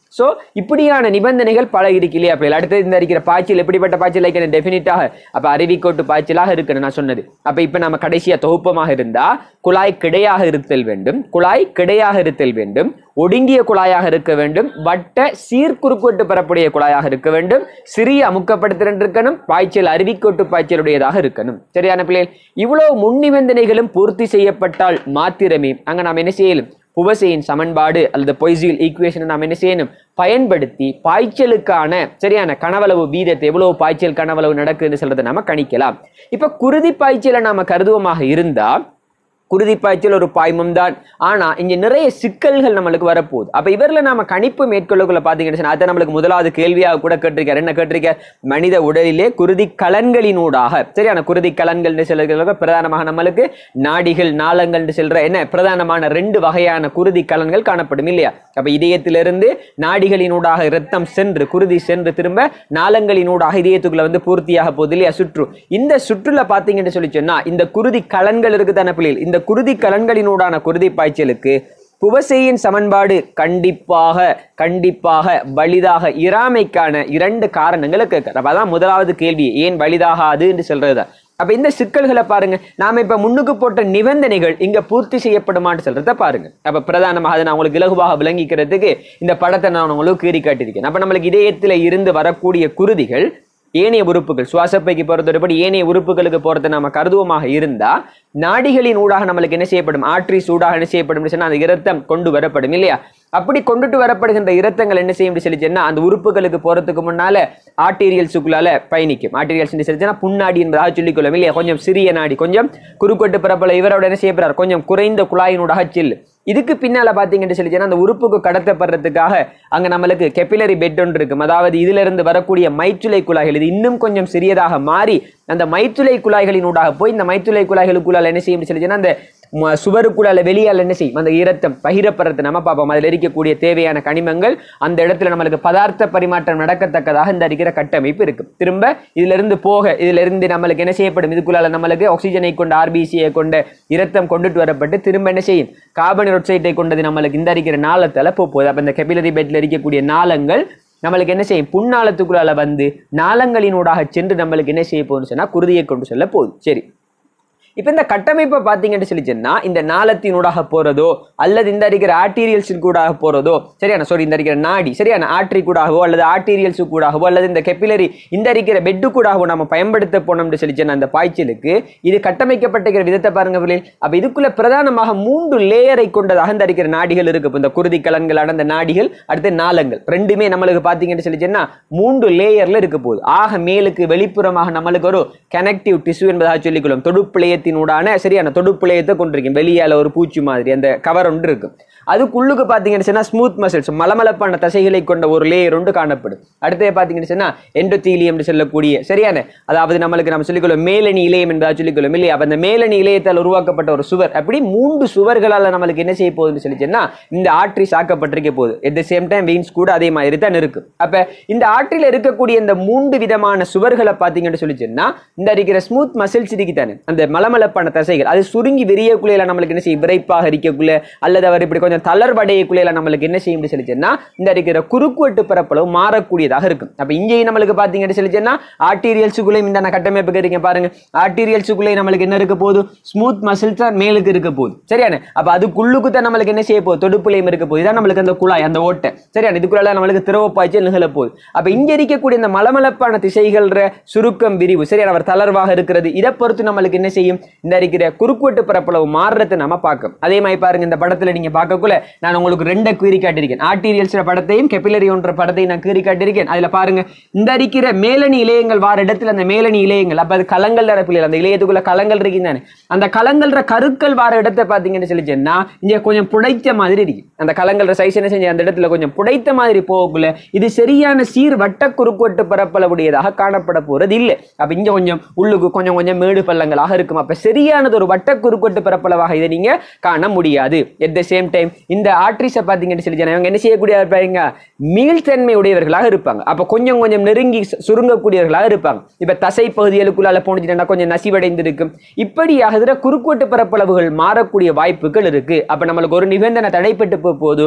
ஸோ இப்படியான நிபந்தனைகள் பல இருக்கு இல்லையா அப்படி அடுத்து இந்த இருக்கிற பாய்ச்சல் எப்படிப்பட்ட பாய்ச்சல் லைக் டெஃபினிட்டாக அப்ப அருவிக்கோட்டு பாய்ச்சலாக இருக்குன்னு நான் சொன்னது அப்ப இப்ப நம்ம கடைசியா தொகுப்பமாக இருந்தா குழாய் கிடையாக இருத்தல் வேண்டும் குழாய் கிடையாக இருத்தல் வேண்டும் ஒடுங்கிய குழாயாக இருக்க வேண்டும் வட்ட சீர்குறுக்குவட்டு பெறக்கூடிய குழாயாக இருக்க வேண்டும் சிறிய அமுக்கப்படுத்திறன் இருக்கணும் பாய்ச்சல் அருவிக்கோட்டு பாய்ச்சலுடையதாக இருக்கணும் சரியான பிள்ளைகள் இவ்வளவு முன் நிபந்தனைகளும் பூர்த்தி செய்யப்பட்டால் மாத்திரமே அங்க நாம் என்ன செய்யலும் புவசையின் சமன்பாடு அல்லது பொய்சியல் ஈக்குவேஷனை நாம் என்ன செய்யணும் பயன்படுத்தி பாய்ச்சலுக்கான சரியான கனவளவு வீதத்தை எவ்வளவு பாய்ச்சல் கனவளவு நடக்குதுன்னு சொல்றதை நாம கணிக்கலாம் இப்ப குருதி பாய்ச்சலை நாம கருதுவமாக இருந்தா குருதி பாய்ச்சல் ஒரு பாய்மம் தான் ஆனா இங்க நிறைய சிக்கல்கள் நம்மளுக்கு வரப்போகுது அப்ப இவர்ல நாம கணிப்பு மேற்கொள்ளக்குள்ள பாத்தீங்கன்னு சொன்னா, அதை நம்மளுக்கு முதலாவது கேள்வியாக கூட கேட்டிருக்காரு என்ன கேட்டிருக்கார் மனித உடலிலே குருதி கலன்களினூடாக சரியான குருதி கலன்கள் சொல்லுறது பிரதானமாக நம்மளுக்கு நாடிகள் நாளங்கள் சொல்ற என்ன பிரதானமான ரெண்டு வகையான குருதி கலன்கள் காணப்படும் இல்லையா அப்ப இதயத்திலிருந்து நாடிகளினூடாக இரத்தம் சென்று குருதி சென்று திரும்ப நாளங்களினூடாக இதயத்துக்குள்ள வந்து பூர்த்தியாக போகுது இல்லையா சுற்று இந்த சுற்றுல பாத்தீங்கன்னு சொல்லி சொன்னா இந்த குருதி கலன்கள் இருக்குதான பிள்ளைகள் இந்த குருதி கலன்களினூடான குருதி பாய்ச்சலுக்கு புவசையின் சமன்பாடு கண்டிப்பாக கண்டிப்பாக வலிதாக இராமைக்கான இரண்டு காரணங்களை கேட்க அப்ப அதான் முதலாவது கேள்வி ஏன் வலிதாகாது என்று சொல்றதுதான் அப்ப இந்த சிக்கல்களை பாருங்க நாம இப்ப முன்னுக்கு போட்ட நிபந்தனைகள் இங்க பூர்த்தி செய்யப்படுமான்னு சொல்றத பாருங்க அப்ப பிரதானமாக அதை நான் உங்களுக்கு இலகுவாக விளங்கிக்கிறதுக்கு இந்த படத்தை நான் உங்களுக்கு கீறி காட்டியிருக்கேன் அப்ப நம்மளுக்கு இதயத்துல இருந்து வரக்கூடிய குருதிகள் ஏனைய உறுப்புகள் சுவாசப்பைக்கு போறதோடபடி ஏனைய உறுப்புகளுக்கு போறதை நாம கருதுவமாக இருந்தா நாடிகளின் ஊடாக நம்மளுக்கு என்ன செய்யப்படும் ஆட்ரி சூடாக என்ன செய்யப்படும் சொன்னா அந்த இரத்தம் கொண்டு வரப்படும் இல்லையா அப்படி கொண்டுட்டு வரப்படுகின்ற இரத்தங்கள் என்ன செய்யும் சொல்லி சொன்னா அந்த உறுப்புகளுக்கு போறதுக்கு முன்னால ஆர்டீரியல்ஸுக்குள்ளால பயணிக்கும் ஆர்டீரியல்ஸ் சொல்லி சொன்னா புண்ணாடி என்பதாக சொல்லிக்கொள்ளும் இல்லையா கொஞ்சம் சிறிய நாடி கொஞ்சம் குறுக்கொட்டு பரப்பல இவரோட என்ன செய்யப்படுறார் கொஞ்சம் குறைந்த குழாயினூடாக செல்லு இதுக்கு பின்னால பாத்தீங்கன்னு சொல்லி சொன்னா அந்த உறுப்புக்கு கடத்தப்படுறதுக்காக அங்க நம்மளுக்கு கெப்பிலரி பெட் ஒன்று இருக்கும் அதாவது இதுல இருந்து வரக்கூடிய மைச்சுளை குழாய்கள் இது இன்னும் கொஞ்சம் சிறியதாக மாறி அந்த மைத்துளை குழாய்களினூடாக போய் இந்த மைத்துளை குழாய்களுக்குள்ளால என்ன செய்யும் சொல்லி சொன்னா அந்த ம- சுவருக்குள்ளால வெளியால் என்ன செய்யும் அந்த ஈரத்தம் பகிரப்படுறது நம்ம பார்ப்போம் அதில் இருக்கக்கூடிய தேவையான கனிமங்கள் அந்த இடத்துல நம்மளுக்கு பதார்த்த பரிமாற்றம் நடக்கத்தக்கதாக இந்த இருக்கிற கட்டமைப்பு இருக்கு திரும்ப இதுல இருந்து போக இதுல இருந்து நம்மளுக்கு என்ன செய்யப்படும் இதுக்குள்ளால நம்மளுக்கு ஆக்சிஜனை கொண்ட ஆர்பிசியை கொண்ட இரத்தம் கொண்டுட்டு வரப்பட்டு திரும்ப என்ன செய்யும் கார்பன் ஒக்சைட்டை கொண்டது நம்மளுக்கு இந்த இருக்கிற நாளத்தால போக போகுது அப்ப இந்த கெபிலரி பெட்ல இருக்கக்கூடிய நாளங்கள் நம்மளுக்கு என்ன செய்யும் புண்ணாளத்துக்குள்ளால வந்து நாளங்களினூடாக சென்று நம்மளுக்கு என்ன செய்ய போகுதுன்னு சொன்னா குருதியை கொண்டு செல்ல போகுது சரி இப்போ இந்த கட்டமைப்பை பார்த்தீங்கன்னு சொல்லி சொன்னா இந்த நாளத்தினூடாக போறதோ அல்லது இந்த இருக்கிற ஆர்டீரியல்ஸ் கூடாக போறதோ சரியான சாரி இந்த இருக்கிற நாடி சரியான ஆர்டரி கூடாகவோ அல்லது ஆர்டீரியல்ஸ் கூடாகவோ அல்லது இந்த கெப்பிலரி இந்த இருக்கிற பெட்டு கூடாகவோ நம்ம பயன்படுத்த போனோம்னு சொல்லி சொன்ன அந்த பாய்ச்சலுக்கு இது கட்டமைக்கப்பட்டிருக்கிற விதத்தை பாருங்க பிள்ளைகள் அப்ப இதுக்குள்ள பிரதானமாக மூன்று லேயரை கொண்டதாக இந்த இருக்கிற நாடிகள் இருக்கு இப்ப இந்த குருதி கலன்களான இந்த நாடிகள் அடுத்து நாளங்கள் ரெண்டுமே நம்மளுக்கு பார்த்தீங்கன்னு சொல்லி சொன்னா மூன்று லேயர்ல இருக்க போகுது ஆக மேலுக்கு வெளிப்புறமாக நம்மளுக்கு ஒரு கனெக்டிவ் டிஷ்யூ என்பதாக சொல்லிக்கொள்ளும் தொடுப்பிளையத்தினூடான சரியான தொடுப்பிளையத்தை கொண்டிருக்கும் வெளியால ஒரு பூச்சி மாதிரி அந்த கவர் ஒன்று இருக்கும் அதுக்குள்ளுக்கு பார்த்தீங்கன்னு சொன்னா ஸ்மூத் மசில்ஸ் மலமளப்பான தசைகளை கொண்ட ஒரு லேயர் ஒன்று காணப்படும் அடுத்தது பார்த்தீங்கன்னு சொன்னா எண்டோத்தீலியம் சொல்லக்கூடிய சரியான அதாவது நம்மளுக்கு நம்ம சொல்லிக்கொள்ளும் மேலணி இலையம் என்பதாக சொல்லிக்கொள்ளும் இல்லையா அப்ப அந்த மேலணி இலையத்தால் உருவாக்கப்பட்ட ஒரு சுவர் அப்படி மூன்று சுவர்களால நம்மளுக்கு என்ன செய்ய போகுதுன்னு சொல்லி சொன்னா இந்த ஆற்றி சாக்கப்பட்டிருக்க போகுது at the same time veins கூட அதே மாதிரி தான் இருக்கு அப்ப இந்த ஆற்றில் இருக்கக்கூடிய இந்த மூன்று விதமான சுவர்களை பார்த்தீங்கன்னு சொல்லி சொன்னா இந்த இருக்கிற ஸ்மூத் மசில்ஸ் இருக்குதானே அந்த மலமளப்பான தசைகள் அது சுருங்கி விரியக்குள்ள நம்மளுக்கு என்ன செய்யும் விரைப்பாக இருக்கக்குள்ள அல்லது அவர் இப்படி கொஞ்சம் தளர்வடையக்குள்ள நம்மளுக்கு என்ன செய்யும் சொல்லி சொன்னா இந்த இருக்கிற குறுக்குவெட்டு பரப்பளவு மாறக்கூடியதாக இருக்கும் அப்ப இங்கேயும் நம்மளுக்கு பார்த்தீங்கன்னு சொல்லி சொன்னா ஆர்டீரியல்ஸுக்குள்ளேயும் இந்த நான் கட்டமைப்புக்கு இருக்கீங்க பாருங்க ஆர்டீரியல்ஸுக்குள்ளே நம்மளுக்கு என்ன இருக்க போகுது ஸ்மூத் மசில்ஸ் தான் மேலுக்கு இருக்க போகுது சரியான அப்ப அதுக்குள்ளுக்கு தான் நம்மளுக்கு என்ன செய்ய போகுது தொடுப்புலையும் இருக்க போகுது இதான் நம்மளுக்கு அந்த குழாய் அந்த ஓட்டை சரியான இதுக்குள்ள நம்மளுக்கு திரவ பாய்ச்சல் நிகழ போகுது அப்ப இங்க இருக்கக்கூடிய இந்த மலமளப்பான திசைகள்ற சுருக்கம் விரிவு சரியான அவர் தளர்வாக இருக்கிறது இதை பொறுத்து நம்மளுக்கு என்ன செய்யும் இந்த இருக்கிற குறுக்குவெட்டு பரப்பளவு மாறுறதை நம்ம பார்க்கும் அதே மாதிரி பாருங்க இந்த படத்துல நீங்க பார்க்கக்குள்ள நான் உங்களுக்கு ரெண்டை கீறி காட்டியிருக்கேன் ஆர்டீரியல்ஸ் படத்தையும் கெப்பிலரி ஒன்ற படத்தையும் நான் கீறி காட்டியிருக்கேன் அதுல பாருங்க இந்த இருக்கிற மேலணி இலையங்கள் வார இடத்துல அந்த மேலணி இலையங்கள் அப்ப அது கலங்கள் நடப்பில்லை அந்த இலையத்துக்குள்ள கலங்கள் இருக்குதானே அந்த கலங்கள்ற கருக்கள் வார இடத்தை பார்த்தீங்கன்னு சொல்லி சொன்னா இங்க கொஞ்சம் புடைத்த மாதிரி இருக்கு அந்த கலங்கள்ற சைஸ் என்ன செஞ்ச அந்த இடத்துல கொஞ்சம் புடைத்த மாதிரி போகக்குள்ள இது சரியான சீர் வட்ட குறுக்குவெட்டு பரப்பளவுடையதாக காணப்பட போறது இல்லை அப்ப இங்க கொஞ்சம் உள்ளுக்கு கொஞ்சம் கொஞ்சம் மேடு பள்ளங்களாக இருக்கும் அப்ப சரியானது ஒரு வட்ட குறுக்குவெட்டு பரப்பளவாக இதை நீங்க காண முடியாது at the சேம் டைம் இந்த ஆட்ரிஸை பார்த்தீங்கன்னு சொல்லி சொன்னா இவங்க என்ன செய்யக்கூடிய இருப்பாங்க மீள்தன்மை உடையவர்களாக இருப்பாங்க அப்ப கொஞ்சம் கொஞ்சம் நெருங்கி சு- சுருங்கக்கூடியவர்களாக இருப்பாங்க இப்ப தசை பகுதிகளுக்குள்ளால போனிச்சுட்டா கொஞ்சம் நசிவடைந்து இருக்கும் இப்படியாக குறுக்குவெட்டு பரப்பளவுகள் மாறக்கூடிய வாய்ப்புகள் இருக்கு அப்ப நம்மளுக்கு ஒரு நிபந்தனை தடைப்பட்டு போக போது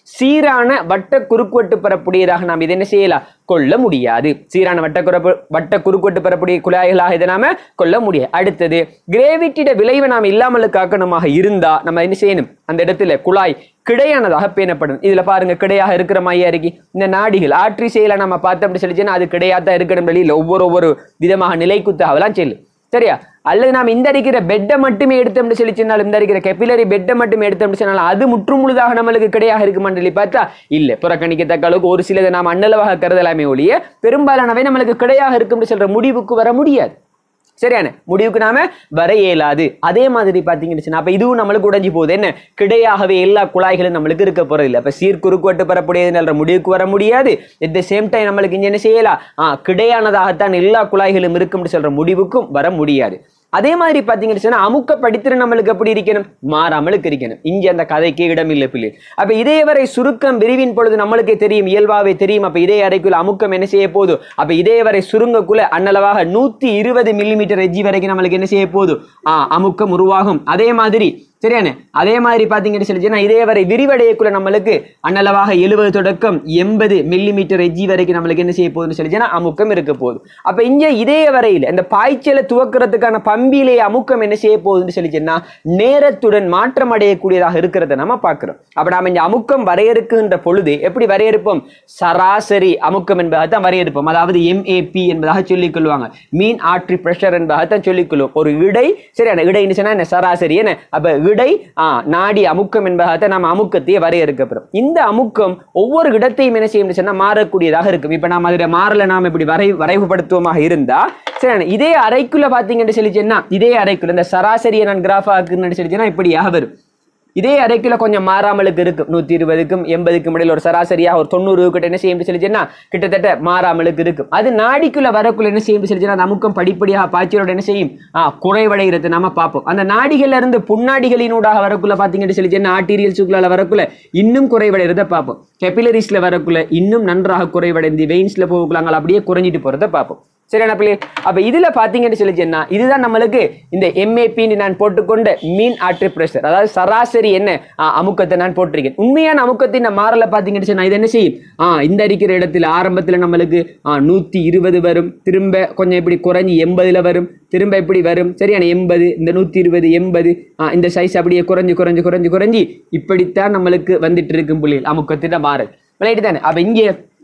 சீரான வட்ட குறுக்குவெட்டு பெறக்கூடியதாக நாம் இதை என்ன செய்யலாம் கொள்ள முடியாது சீரான வட்ட குறப்பு வட்ட குறுக்குவெட்டு பெறக்கூடிய குழாய்களாக இதை நாம கொள்ள முடியாது அடுத்தது கிரேவிட்டியோட விளைவை நாம் இல்லாமல் காக்கணுமாக இருந்தா நம்ம என்ன செய்யணும் அந்த இடத்துல குழாய் கிடையானதாக பேணப்படும் இதுல பாருங்க கிடையாக இருக்கிற மையா இருக்கு இந்த நாடிகள் ஆற்றி செயலை நம்ம பார்த்தோம் அப்படி சொல்லிச்சுன்னா அது கிடையாதான் இருக்கணும் வெளியில ஒவ்வொரு ஒவ்வொரு விதமாக நிலைக்குத்தாகலாம் செல்லும் சரியா அல்லது நாம் இந்த அடிக்கிற பெட்டை மட்டுமே எடுத்தோம்னு சொல்லி சொன்னால் இந்த அடிக்கிற கெப்பிலரி பெட்டை மட்டும் எடுத்தோம்னு சொன்னால் அது முற்றுமுழுதாக நம்மளுக்கு கிடையாக இருக்குமான்னு சொல்லி பார்த்தா இல்ல புறக்கணிக்கத்தக்க அளவுக்கு ஒரு சிலதை நாம் அன்னளவாக கருதலாமே ஒழிய பெரும்பாலானவை நம்மளுக்கு கிடையாக இருக்கும்னு சொல்ற முடிவுக்கு வர முடியாது சரியான முடிவுக்கு நாம வர இயலாது அதே மாதிரி பாத்தீங்கன்னு சொன்னா, அப்ப இதுவும் நம்மளுக்கு உடைஞ்சு போகுது என்ன கிடையாகவே எல்லா குழாய்களும் நம்மளுக்கு இருக்க போறது இல்லை அப்ப சீர்குறுக்குவட்டு பெறக்கூடியதுன்ற முடிவுக்கு வர முடியாது at the சேம் டைம் நம்மளுக்கு இங்க என்ன செய்யலாம் ஆ கிடையானதாகத்தான் எல்லா குழாய்களும் இருக்கும்னு சொல்ற முடிவுக்கும் வர முடியாது அதே மாதிரி பாத்தீங்கன்னு சொன்னா அமுக்க படித்திர நம்மளுக்கு எப்படி இருக்கணும் மாறாமலுக்கு இருக்கணும் இங்க அந்த கதைக்கு இடம் இல்லை பிள்ளை அப்ப இதே வரை சுருக்கம் விரிவின் பொழுது நம்மளுக்கே தெரியும் இயல்பாவே தெரியும் அப்ப இதே அறைக்குள்ள அமுக்கம் என்ன செய்ய போகுது அப்ப இதே வரை சுருங்கக்குள்ள அன்னளவாக நூத்தி இருபது மில்லிமீட்டர் எஜ்ஜி வரைக்கும் நம்மளுக்கு என்ன செய்ய போகுது ஆ அமுக்கம் உருவாகும் அதே மாதிரி சரியானே அதே மாதிரி பாத்தீங்கன்னு சொல்லிச்சுன்னா இதே வரை விரிவடையக்குள்ள நம்மளுக்கு அன்னளவாக எழுபது தொடக்கம் எண்பது மில்லிமீட்டர் எஜ்ஜி வரைக்கும் நம்மளுக்கு என்ன செய்ய போகுதுன்னு சொல்லிச்சுன்னா அமுக்கம் இருக்க போகுது அப்ப இங்க இதே வரையில் இந்த பாய்ச்சலை துவக்கிறதுக்கான பம்பிலே அமுக்கம் என்ன செய்ய போகுதுன்னு சொல்லிச்சுன்னா நேரத்துடன் மாற்றம் அடையக்கூடியதாக இருக்கிறத நம்ம பார்க்கிறோம் அப்ப நாம இந்த அமுக்கம் வரையறுக்குகின்ற பொழுது எப்படி வரையறுப்போம் சராசரி அமுக்கம் என்பதாக தான் வரையறுப்போம் அதாவது எம்ஏபி என்பதாக சொல்லிக் கொள்வாங்க மீன் ஆற்றி பிரஷர் என்பதாக தான் சொல்லிக் கொள்வோம் ஒரு இடை சரியான இடைன்னு சொன்னா என்ன சராசரி என்ன அப்ப இடை ஆ, நாடி அமுக்கம் என்பதாக தான் நம்ம அமுக்கத்தையே வரையறுக்கப்படும் இந்த அமுக்கம் ஒவ்வொரு இடத்தையும் என்ன செய்யும் சொன்னா மாறக்கூடியதாக இருக்கும் இப்ப நாம அதுல மாறல நாம இப்படி வரை வரைவுபடுத்துவமாக இருந்தா சரி இதே அறைக்குள்ள பாத்தீங்கன்னு சொல்லி சொன்னா இதே அறைக்குள்ள இந்த சராசரியை நான் கிராஃப் ஆக்குன்னு சொல்லி சொன்னா இப்படியாக வரும் இதே அரைக்குள்ள கொஞ்சம் மாறாமலுக்கு இருக்கும் நூத்தி இருபதுக்கும் எண்பதுக்கும் இடையில ஒரு சராசரியா ஒரு தொண்ணூறு கிட்ட என்ன செய்யும் சொல்லிச்சுன்னா கிட்டத்தட்ட மாறாமலுக்கு இருக்கும் அது நாடிக்குள்ள வரக்குள்ள என்ன செய்யும் சொல்லிச்சுன்னா அந்த அமுக்கம் படிப்படியாக பாய்ச்சலோட என்ன செய்யும் ஆ குறைவடைகிறது நாம பார்ப்போம் அந்த நாடிகள்ல இருந்து புண்ணாடிகளினூடாக வரக்குள்ள பாத்தீங்கன்னு சொல்லிச்சுன்னா ஆர்டீரியல்ஸுக்குள்ள வரக்குள்ள இன்னும் குறைவடைகிறத பார்ப்போம் கெபிலரிஸ்ல வரக்குள்ள இன்னும் நன்றாக குறைவடைந்து வெயின்ஸ்ல போகக்குள்ள அப்படியே குறைஞ்சிட்டு போறத பார்ப்போம் சரியான பிள்ளை அப்ப இதுல பாத்தீங்கன்னு சொல்லி சொன்னா இதுதான் நம்மளுக்கு இந்த எம்ஏபின்னு நான் போட்டுக்கொண்ட மீன் ஆற்று பிரஷர் அதாவது சராசரி என்ன ஆ, அமுக்கத்தை நான் போட்டிருக்கேன் உண்மையான அமுக்கத்தின் மாறல பாத்தீங்கன்னு சொன்னா இது என்ன செய்யும் ஆ இந்த அடிக்கிற இடத்துல ஆரம்பத்துல நம்மளுக்கு ஆ, நூத்தி இருபது வரும் திரும்ப கொஞ்சம் இப்படி குறைஞ்சி எண்பதுல வரும் திரும்ப இப்படி வரும் சரியான எண்பது இந்த நூத்தி இருபது எண்பது ஆ, இந்த சைஸ் அப்படியே குறைஞ்சு குறைஞ்சு குறைஞ்சு குறைஞ்சி இப்படித்தான் நம்மளுக்கு வந்துட்டு இருக்கும் புள்ளிகள் அமுக்கத்தின் மாறல் விளையாட்டு தானே அப்ப இங்கே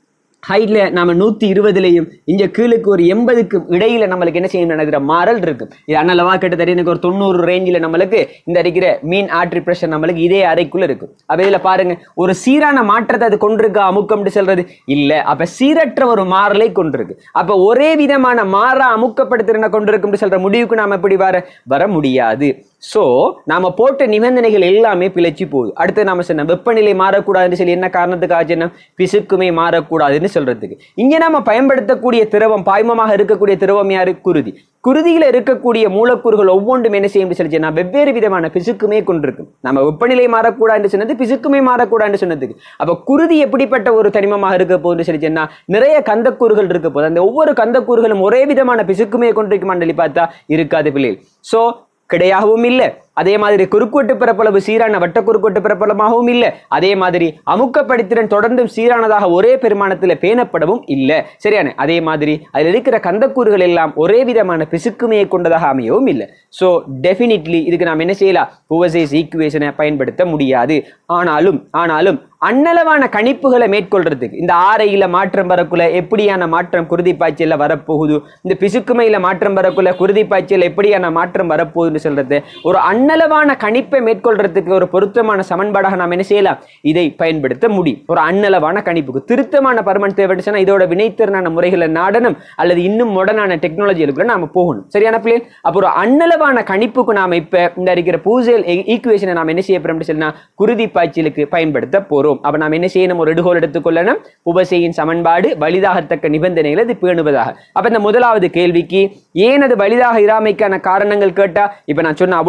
ஹைட்ல நாம நூத்தி இருபதுலையும் இங்க கீழுக்கு ஒரு எண்பதுக்கும் இடையில நம்மளுக்கு என்ன செய்யணும் நடக்கிற மாறல் இருக்கும் இது அண்ணளவா கிட்டத்தட்ட எனக்கு ஒரு தொண்ணூறு ரேஞ்சில் நம்மளுக்கு இந்த அடிக்கிற மீன் ஆட்ரி பிரஷர் நம்மளுக்கு இதே அறைக்குள்ள இருக்கும் அப்ப இதுல பாருங்க ஒரு சீரான மாற்றத்தை அது கொண்டிருக்க அமுக்கம்னு சொல்றது இல்ல அப்ப சீரற்ற ஒரு மாறலை கொண்டிருக்கு அப்ப ஒரே விதமான மாறா அமுக்கப்படுத்திறனை கொண்டிருக்கும்னு சொல்ற முடிவுக்கு நாம எப்படி வர வர முடியாது சோ நாம போட்ட நிபந்தனைகள் எல்லாமே பிழைச்சு போகுது அடுத்து நாம சொன்ன வெப்பநிலை மாறக்கூடாதுன்னு சொல்லி என்ன காரணத்துக்காக சொன்னோம் பிசுக்குமே மாறக்கூடாதுன்னு சொல்றதுக்கு இங்க நாம பயன்படுத்தக்கூடிய திரவம் பாய்மமாக இருக்கக்கூடிய திரவம் யாரு குருதி குருதியில இருக்கக்கூடிய மூலக்கூறுகள் ஒவ்வொன்றும் என்ன செய்யும் சொல்லி சொன்னா வெவ்வேறு விதமான பிசுக்குமே கொண்டிருக்கும் நம்ம வெப்பநிலை மாறக்கூடாதுன்னு சொன்னது பிசுக்குமே மாறக்கூடாதுன்னு சொன்னதுக்கு அப்ப குருதி எப்படிப்பட்ட ஒரு தனிமமாக இருக்க போகுதுன்னு சொல்லி சொன்னா நிறைய கந்தக்கூறுகள் இருக்க போகுது அந்த ஒவ்வொரு கந்தக்கூறுகளும் ஒரே விதமான பிசுக்குமே கொண்டிருக்குமான்னு சொல்லி பார்த்தா இருக்காது பிள்ளைகள் சோ கிடையாகவும் இல்லை அதே மாதிரி குறுக்குவெட்டு பரப்பளவு சீரான வட்ட குறுக்குவெட்டு பரப்பளமாகவும் இல்லை அதே மாதிரி அமுக்கப்படுத்திறன் தொடர்ந்தும் சீரானதாக ஒரே பெருமானத்தில் பேணப்படவும் இல்லை சரியான அதே மாதிரி அதில் இருக்கிற கந்தக்கூறுகள் எல்லாம் ஒரே விதமான பிசுக்குமையை கொண்டதாக அமையவும் இல்லை ஸோ டெஃபினிட்லி இதுக்கு நாம் என்ன செய்யலாம் புவசைஸ் ஈக்குவேஷனை பயன்படுத்த முடியாது ஆனாலும் ஆனாலும் அன்னளவான கணிப்புகளை மேற்கொள்றதுக்கு இந்த ஆரையில மாற்றம் வரக்குள்ள எப்படியான மாற்றம் குருதி பாய்ச்சல்ல வரப்போகுது இந்த பிசுக்குமையில மாற்றம் வரக்குள்ள குருதி பாய்ச்சல் எப்படியான மாற்றம் வரப்போகுதுன்னு சொல்றது ஒரு அன்னளவான கணிப்பை மேற்கொள்றதுக்கு ஒரு பொருத்தமான சமன்பாடாக நாம் என்ன செய்யலாம் இதை பயன்படுத்த முடியும் ஒரு அன்னளவான கணிப்புக்கு திருத்தமான பருமன் தேவைச்சுன்னா இதோட வினைத்திறனான முறைகளை நாடணும் அல்லது இன்னும் மாடர்னான டெக்னாலஜிகளுக்குள்ள நாம போகணும் சரியான பிள்ளை அப்போ ஒரு அன்னளவான கணிப்புக்கு நாம இப்ப இந்த இருக்கிற பூசல் ஈக்குவேஷனை நாம் என்ன செய்ய போறோம் சொன்னா குருதி பாய்ச்சலுக்கு பயன்படுத்த போறோம் அப்ப நாம் என்ன செய்யணும் ஒரு எடுகோல் எடுத்துக்கொள்ளணும் உபசையின் சமன்பாடு வலிதாகத்தக்க நிபந்தனைகளை இது பேணுவதாக அப்ப இந்த முதலாவது கேள்விக்கு ஏன் அது வலிதாக இராமைக்கான காரணங்கள் கேட்டா இப்ப நான் சொன்ன அவ்வளோத்திலேயும்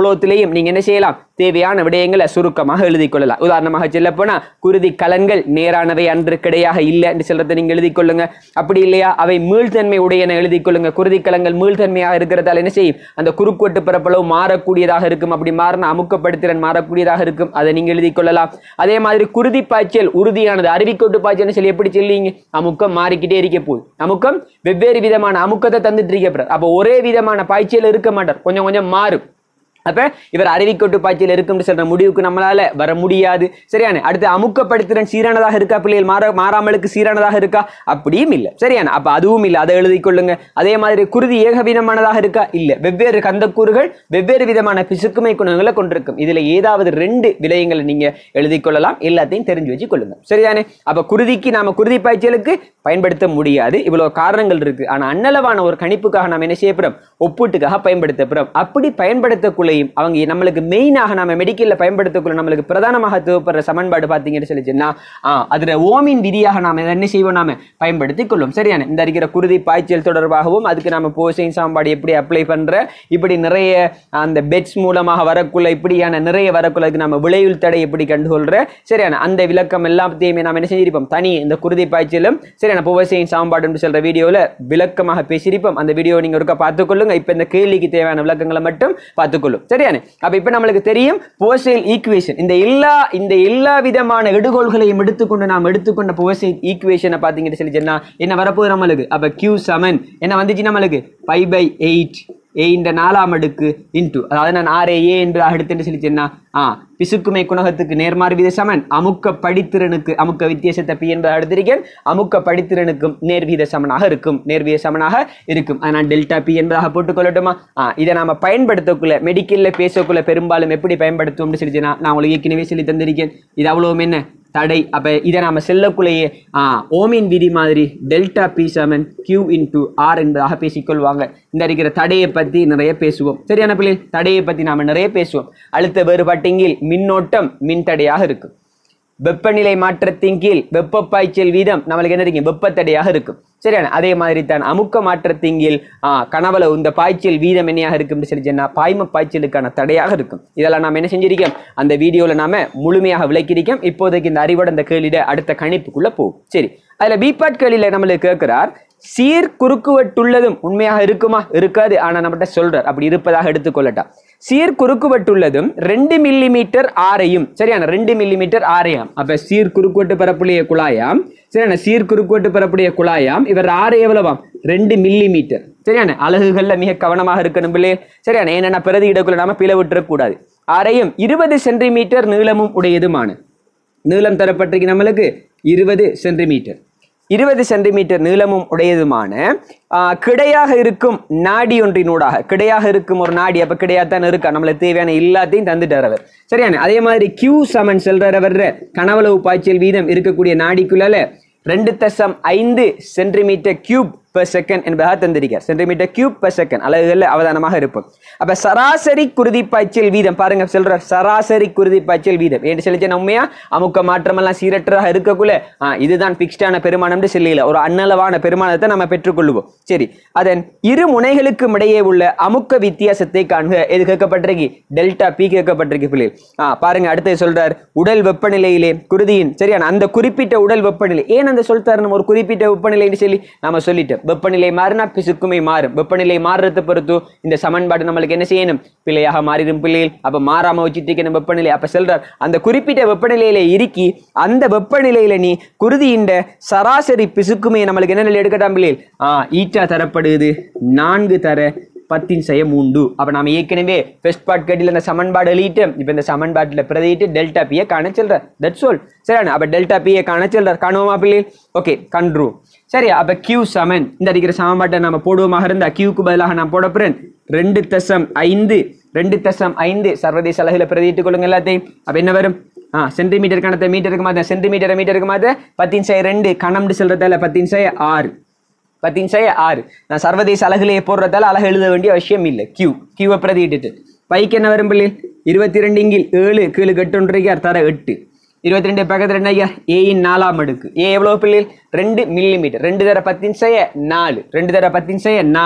விடயங்களையும் நீங்க என்ன செய்யலாம் தேவையான விடயங்களை சுருக்கமாக எழுதிக் கொள்ளலாம் உதாரணமாக சொல்ல போனா குருதி கலன்கள் நேரானவை அன்று கிடையாக இல்லை என்று சொல்றதை நீங்க எழுதிக் கொள்ளுங்க அப்படி இல்லையா அவை மீள்தன்மை உடையன எழுதிக் கொள்ளுங்க குருதி கலங்கள் மீள்தன்மையாக இருக்கிறதால என்ன செய்யும் அந்த குறுக்குவெட்டு பரப்பளவு மாறக்கூடியதாக இருக்கும் அப்படி மாறின அமுக்கப்படுத்திறன் மாறக்கூடியதாக இருக்கும் அதை நீங்க எழுதிக் கொள்ளலாம் அதே மாதிரி குருதி பாய்ச்சல் உறுதியானது அருவிக்கோட்டு பாய்ச்சல் சொல்லி எப்படி சொல்லுவீங்க அமுக்கம் மாறிக்கிட்டே இருக்க போகுது அமுக்கம் வெவ்வேறு விதமான அமுக்கத்தை தந்துட்டு இருக்க அப்போ ஒரே விதமான பாய்ச்சல் இருக்க மாட்டார் கொஞ்சம் கொஞ்சம் மாறும் அப்ப இவர் அருவிக்கொட்டு பாய்ச்சல் இருக்கும்னு சொல்ற முடிவுக்கு நம்மளால வர முடியாது சரியான அடுத்து அமுக்கப்படுத்திறன் சீரானதாக இருக்கா பிள்ளைகள் மாற மாறாமலுக்கு சீரானதாக இருக்கா அப்படியும் இல்லை சரியான அப்ப அதுவும் இல்லை அதை எழுதிக் கொள்ளுங்க அதே மாதிரி குருதி ஏகவிதமானதாக இருக்கா இல்ல வெவ்வேறு கந்தக்கூறுகள் வெவ்வேறு விதமான பிசுக்குமை குணங்களை கொண்டிருக்கும் இதுல ஏதாவது ரெண்டு விடயங்களை நீங்க எழுதிக் கொள்ளலாம் எல்லாத்தையும் தெரிஞ்சு வச்சு கொள்ளுங்க சரிதானே அப்ப குருதிக்கு நாம குருதி பாய்ச்சலுக்கு பயன்படுத்த முடியாது இவ்வளவு காரணங்கள் இருக்கு ஆனா அன்னளவான ஒரு கணிப்புக்காக நாம் என்ன செய்யப்படுறோம் ஒப்பீட்டுக்காக பயன்படுத்தப்படுறோம் அப்படி பயன்படுத்தக்குள்ளேயும் அவங்க நம்மளுக்கு மெயினாக நாம மெடிக்கல்ல பயன்படுத்தக்குள்ள நம்மளுக்கு பிரதானமாக தேவைப்படுற சமன்பாடு பார்த்தீங்கன்னு சொல்லிச்சுன்னா ஆ, அதுல ஓமின் விதியாக நாம இதை என்ன செய்வோம் நாம பயன்படுத்திக் கொள்ளும் சரியான இந்த இருக்கிற குருதி பாய்ச்சல் தொடர்பாகவும் அதுக்கு நாம போசைன் சாம்பாடு எப்படி அப்ளை பண்ற இப்படி நிறைய அந்த பெட்ஸ் மூலமாக வரக்குள்ள இப்படியான நிறைய வரக்குள்ள அதுக்கு நம்ம விளைவுள் தடை எப்படி கண்டுகொள்ற சரியான அந்த விளக்கம் எல்லாத்தையுமே நாம என்ன செஞ்சிருப்போம் தனி இந்த குருதி பாய்ச்சலும் சரியான புவசையின் சாம்பாடுன்னு சொல்ற வீடியோல விளக்கமாக பேசியிருப்போம் அந்த வீடியோ நீங்க ஒருக்கா பார்த்துக்கொள்ளுங்க இப்ப இந்த கேள்விக்கு தேவையான விளக்கங்களை மட்டும் பார்த்துக்கொள்ளும் சரியானே அப்ப இப்ப நம்மளுக்கு தெரியும் போசைல் ஈக்குவேஷன் இந்த எல்லா இந்த எல்லா விதமான எடுகோள்களையும் எடுத்துக்கொண்டு நாம் எடுத்துக்கொண்ட போசைல் ஈக்குவேஷனை பார்த்தீங்கன்னு சொல்லி சொன்னா என்ன வரப்போகுது நம்மளுக்கு அப்ப கியூ செவன் என்ன வந்துச்சு நம்மளுக்கு பை பை எயிட் ஏ இந்த நாலாம் அடுக்கு இன்டு அதாவது நான் ஆர் ஏ என்று அடுத்துன்னு சொல்லி சொன்னா ஆ பிசுக்குமை குணகத்துக்கு நேர்மாறு வித சமன் அமுக்க படித்திறனுக்கு அமுக்க வித்தியாசத்தை பி என்பதை அடுத்திருக்கேன் அமுக்க படித்திறனுக்கும் நேர்வீத சமனாக இருக்கும் நேர்வீத சமனாக இருக்கும் அதனால் டெல்டா பி என்பதாக போட்டுக்கொள்ளட்டுமா ஆ இதை நாம பயன்படுத்தக்குள்ள மெடிக்கல்ல பேசக்குள்ள பெரும்பாலும் எப்படி பயன்படுத்துவோம்னு சொல்லி சொன்னா நான் உங்களுக்கு ஏற்கனவே சொல்லி தந்திருக்கேன் இது அவ்வளவும் என்ன தடை அப்ப இதை நாம செல்லக்குள்ளேயே ஆ ஓமின் விதி மாதிரி delta P seven Q into R என்பதாக பேசிக்கொள்வாங்க இந்த இருக்கிற தடையை பத்தி நிறைய பேசுவோம் சரியான பிள்ளை தடையை பத்தி நாம நிறைய பேசுவோம் அழுத்த வேறுபாட்டிங்கில் மின்னோட்டம் மின்தடையாக இருக்கும் வெப்பநிலை மாற்றத்தின் கீழ் வெப்ப பாய்ச்சல் வீதம் நம்மளுக்கு என்ன இருக்கும் வெப்பத்தடையாக இருக்கும் சரியான அதே மாதிரி தான் அமுக்க மாற்றத்தின் கீழ் ஆ, கனவளவு இந்த பாய்ச்சல் வீதம் என்னையாக இருக்கும்னு சொல்லி சொன்னா பாய்ம பாய்ச்சலுக்கான தடையாக இருக்கும் இதெல்லாம் நாம் என்ன செஞ்சிருக்கோம் அந்த வீடியோல நாம முழுமையாக விளக்கியிருக்கோம் இப்போதைக்கு இந்த அறிவோட இந்த கேள்வியிட அடுத்த கணிப்புக்குள்ள போகும் சரி அதுல பிபாட் கேள்வியில நம்மளுக்கு கேட்கிறார் சீர் குறுக்குவெட்டுள்ளதும் உண்மையாக இருக்குமா இருக்காது ஆனா நம்மகிட்ட சொல்றார் அப்படி இருப்பதாக எடுத்துக்கொள்ளட்டா சீர் குறுக்குவெட்டுள்ளதும் ரெண்டு மில்லி மீட்டர் ஆரையும் சரியான ரெண்டு மில்லி மீட்டர் ஆரையாம் அப்ப சீர் குறுக்குவெட்டு பரப்புடைய குழாயாம் சரியான சீர் குறுக்குவெட்டு பரப்புடைய குழாயாம் இவர் ஆறு எவ்வளவாம் ரெண்டு மில்லி மீட்டர் சரியான அலகுகள்ல மிக கவனமாக இருக்கணும் பிள்ளை சரியான ஏன்னா பிரதி இடக்குள்ள நாம பிள விட்டுறக்கூடாது ஆரையும் இருபது சென்டிமீட்டர் நீளமும் உடையதுமான நீளம் தரப்பட்டிருக்கு நம்மளுக்கு இருபது சென்டிமீட்டர் இருபது சென்டிமீட்டர் நீளமும் உடையதுமான ஆ, கிடையாக இருக்கும் நாடி ஒன்றினூடாக கிடையாக இருக்கும் ஒரு நாடி அப்ப கிடையாத்தான் இருக்கா நம்மளுக்கு தேவையான எல்லாத்தையும் தந்துட்டார் அவர் சரியான அதே மாதிரி கியூ சமன் செல்றார் அவர் கனவளவு பாய்ச்சல் வீதம் இருக்கக்கூடிய நாடிக்குள்ளால ரெண்டு தசம் ஐந்து சென்டிமீட்டர் கியூப் பெர் செகண்ட் என்பதாக தந்திருக்கார் சென்டிமீட்டர் கியூப் பெர் செகண்ட் அலகுகளில் அவதானமாக இருக்கும் அப்ப சராசரி குருதி பாய்ச்சல் வீதம் பாருங்க சொல்றார் சராசரி குருதி பாய்ச்சல் வீதம் என்று சொல்லி உண்மையா அமுக்க மாற்றமெல்லாம் சீரற்றதாக இருக்கக்குள்ள ஆ, இதுதான் பிக்ஸ்டான பெருமானம்னு சொல்லல ஒரு அன்னளவான பெருமானத்தை நம்ம பெற்றுக்கொள்வோம் சரி அதன் இரு முனைகளுக்கும் இடையே உள்ள அமுக்க வித்தியாசத்தை காண்க எது கேட்கப்பட்டிருக்கு டெல்டா பி கேட்கப்பட்டிருக்கு பிள்ளை ஆ பாருங்க அடுத்தது சொல்றார் உடல் வெப்பநிலையிலே குருதியின் சரியான அந்த குறிப்பிட்ட உடல் வெப்பநிலை ஏன் அந்த சொல்லிட்டாரு நம்ம ஒரு குறிப்பிட்ட வெப்பநிலைன்னு சொல்லி நாம சொல்லிட்டோம் வெப்பநிலை மாறினா பிசுக்குமை மாறும் வெப்பநிலை மாறுறதை பொறுத்து இந்த சமன்பாடு நம்மளுக்கு என்ன செய்யணும் பிள்ளையாக மாறிடும் பிள்ளைகள் அப்ப மாறாம வச்சுட்டு இருக்கணும் வெப்பநிலை அப்ப சொல்றார் அந்த குறிப்பிட்ட வெப்பநிலையில இருக்கி அந்த வெப்பநிலையில நீ குருதியின் சராசரி பிசுக்குமையை நம்மளுக்கு என்ன நிலை எடுக்கட்டாம் பிள்ளைகள் ஆ ஈட்டா தரப்படுது நான்கு தர பத்தின் செய்ய மூண்டு அப்ப நாம ஏற்கனவே ஃபர்ஸ்ட் பார்ட் கட்டில இந்த சமன்பாடு எழுதிட்டு இப்ப இந்த சமன்பாட்டுல பிரதிட்டு டெல்டா பியை காண சொல்ற தட்ஸ் ஆல் சரியான அப்ப டெல்டா பியை காண சொல்றார் காணுவோமா பிள்ளை ஓகே கண்ட்ரூ சரி அப்ப கியூ சமன் இந்த அடிக்கிற சமன்பாட்டை நம்ம போடுவோமாக இருந்தா கியூக்கு பதிலாக நான் போட போறேன் ரெண்டு தசம் ஐந்து ரெண்டு தசம் ஐந்து சர்வதேச அலகுல பிரதியிட்டுக் கொள்ளுங்க எல்லாத்தையும் அப்ப என்ன வரும் ஆ சென்டிமீட்டர் கணத்தை மீட்டருக்கு மாத்த சென்டிமீட்டர் மீட்டருக்கு மாத்த பத்தின் செய்ய ரெண்டு கணம்னு சொல்றதால பத்தின் செய்ய ஆறு பத்தின் செய்ய ஆறு நான் சர்வதேச அலகுலையே போடுறதால அழகு எழுத வேண்டிய அவசியம் இல்லை கியூ கியூவை பிரதியிட்டுட்டு பைக்கு என்ன வரும் பிள்ளை இருபத்தி ரெண்டு இங்கில் ஏழு கீழு கெட்டொன்றைக்கார் தர எட்டு இருபத்தி ரெண்டு பக்கத்து ரெண்டு ஐயா ஏயின் நாலாம் அடுக்கு ஏ எவ்வளோ பிள்ளை ரெண்டு மில்லி மீட்டர் ரெண்டு தர பத்தின் செய்ய நாலு ரெண்டு தர பத்தின் செய்ய நாலு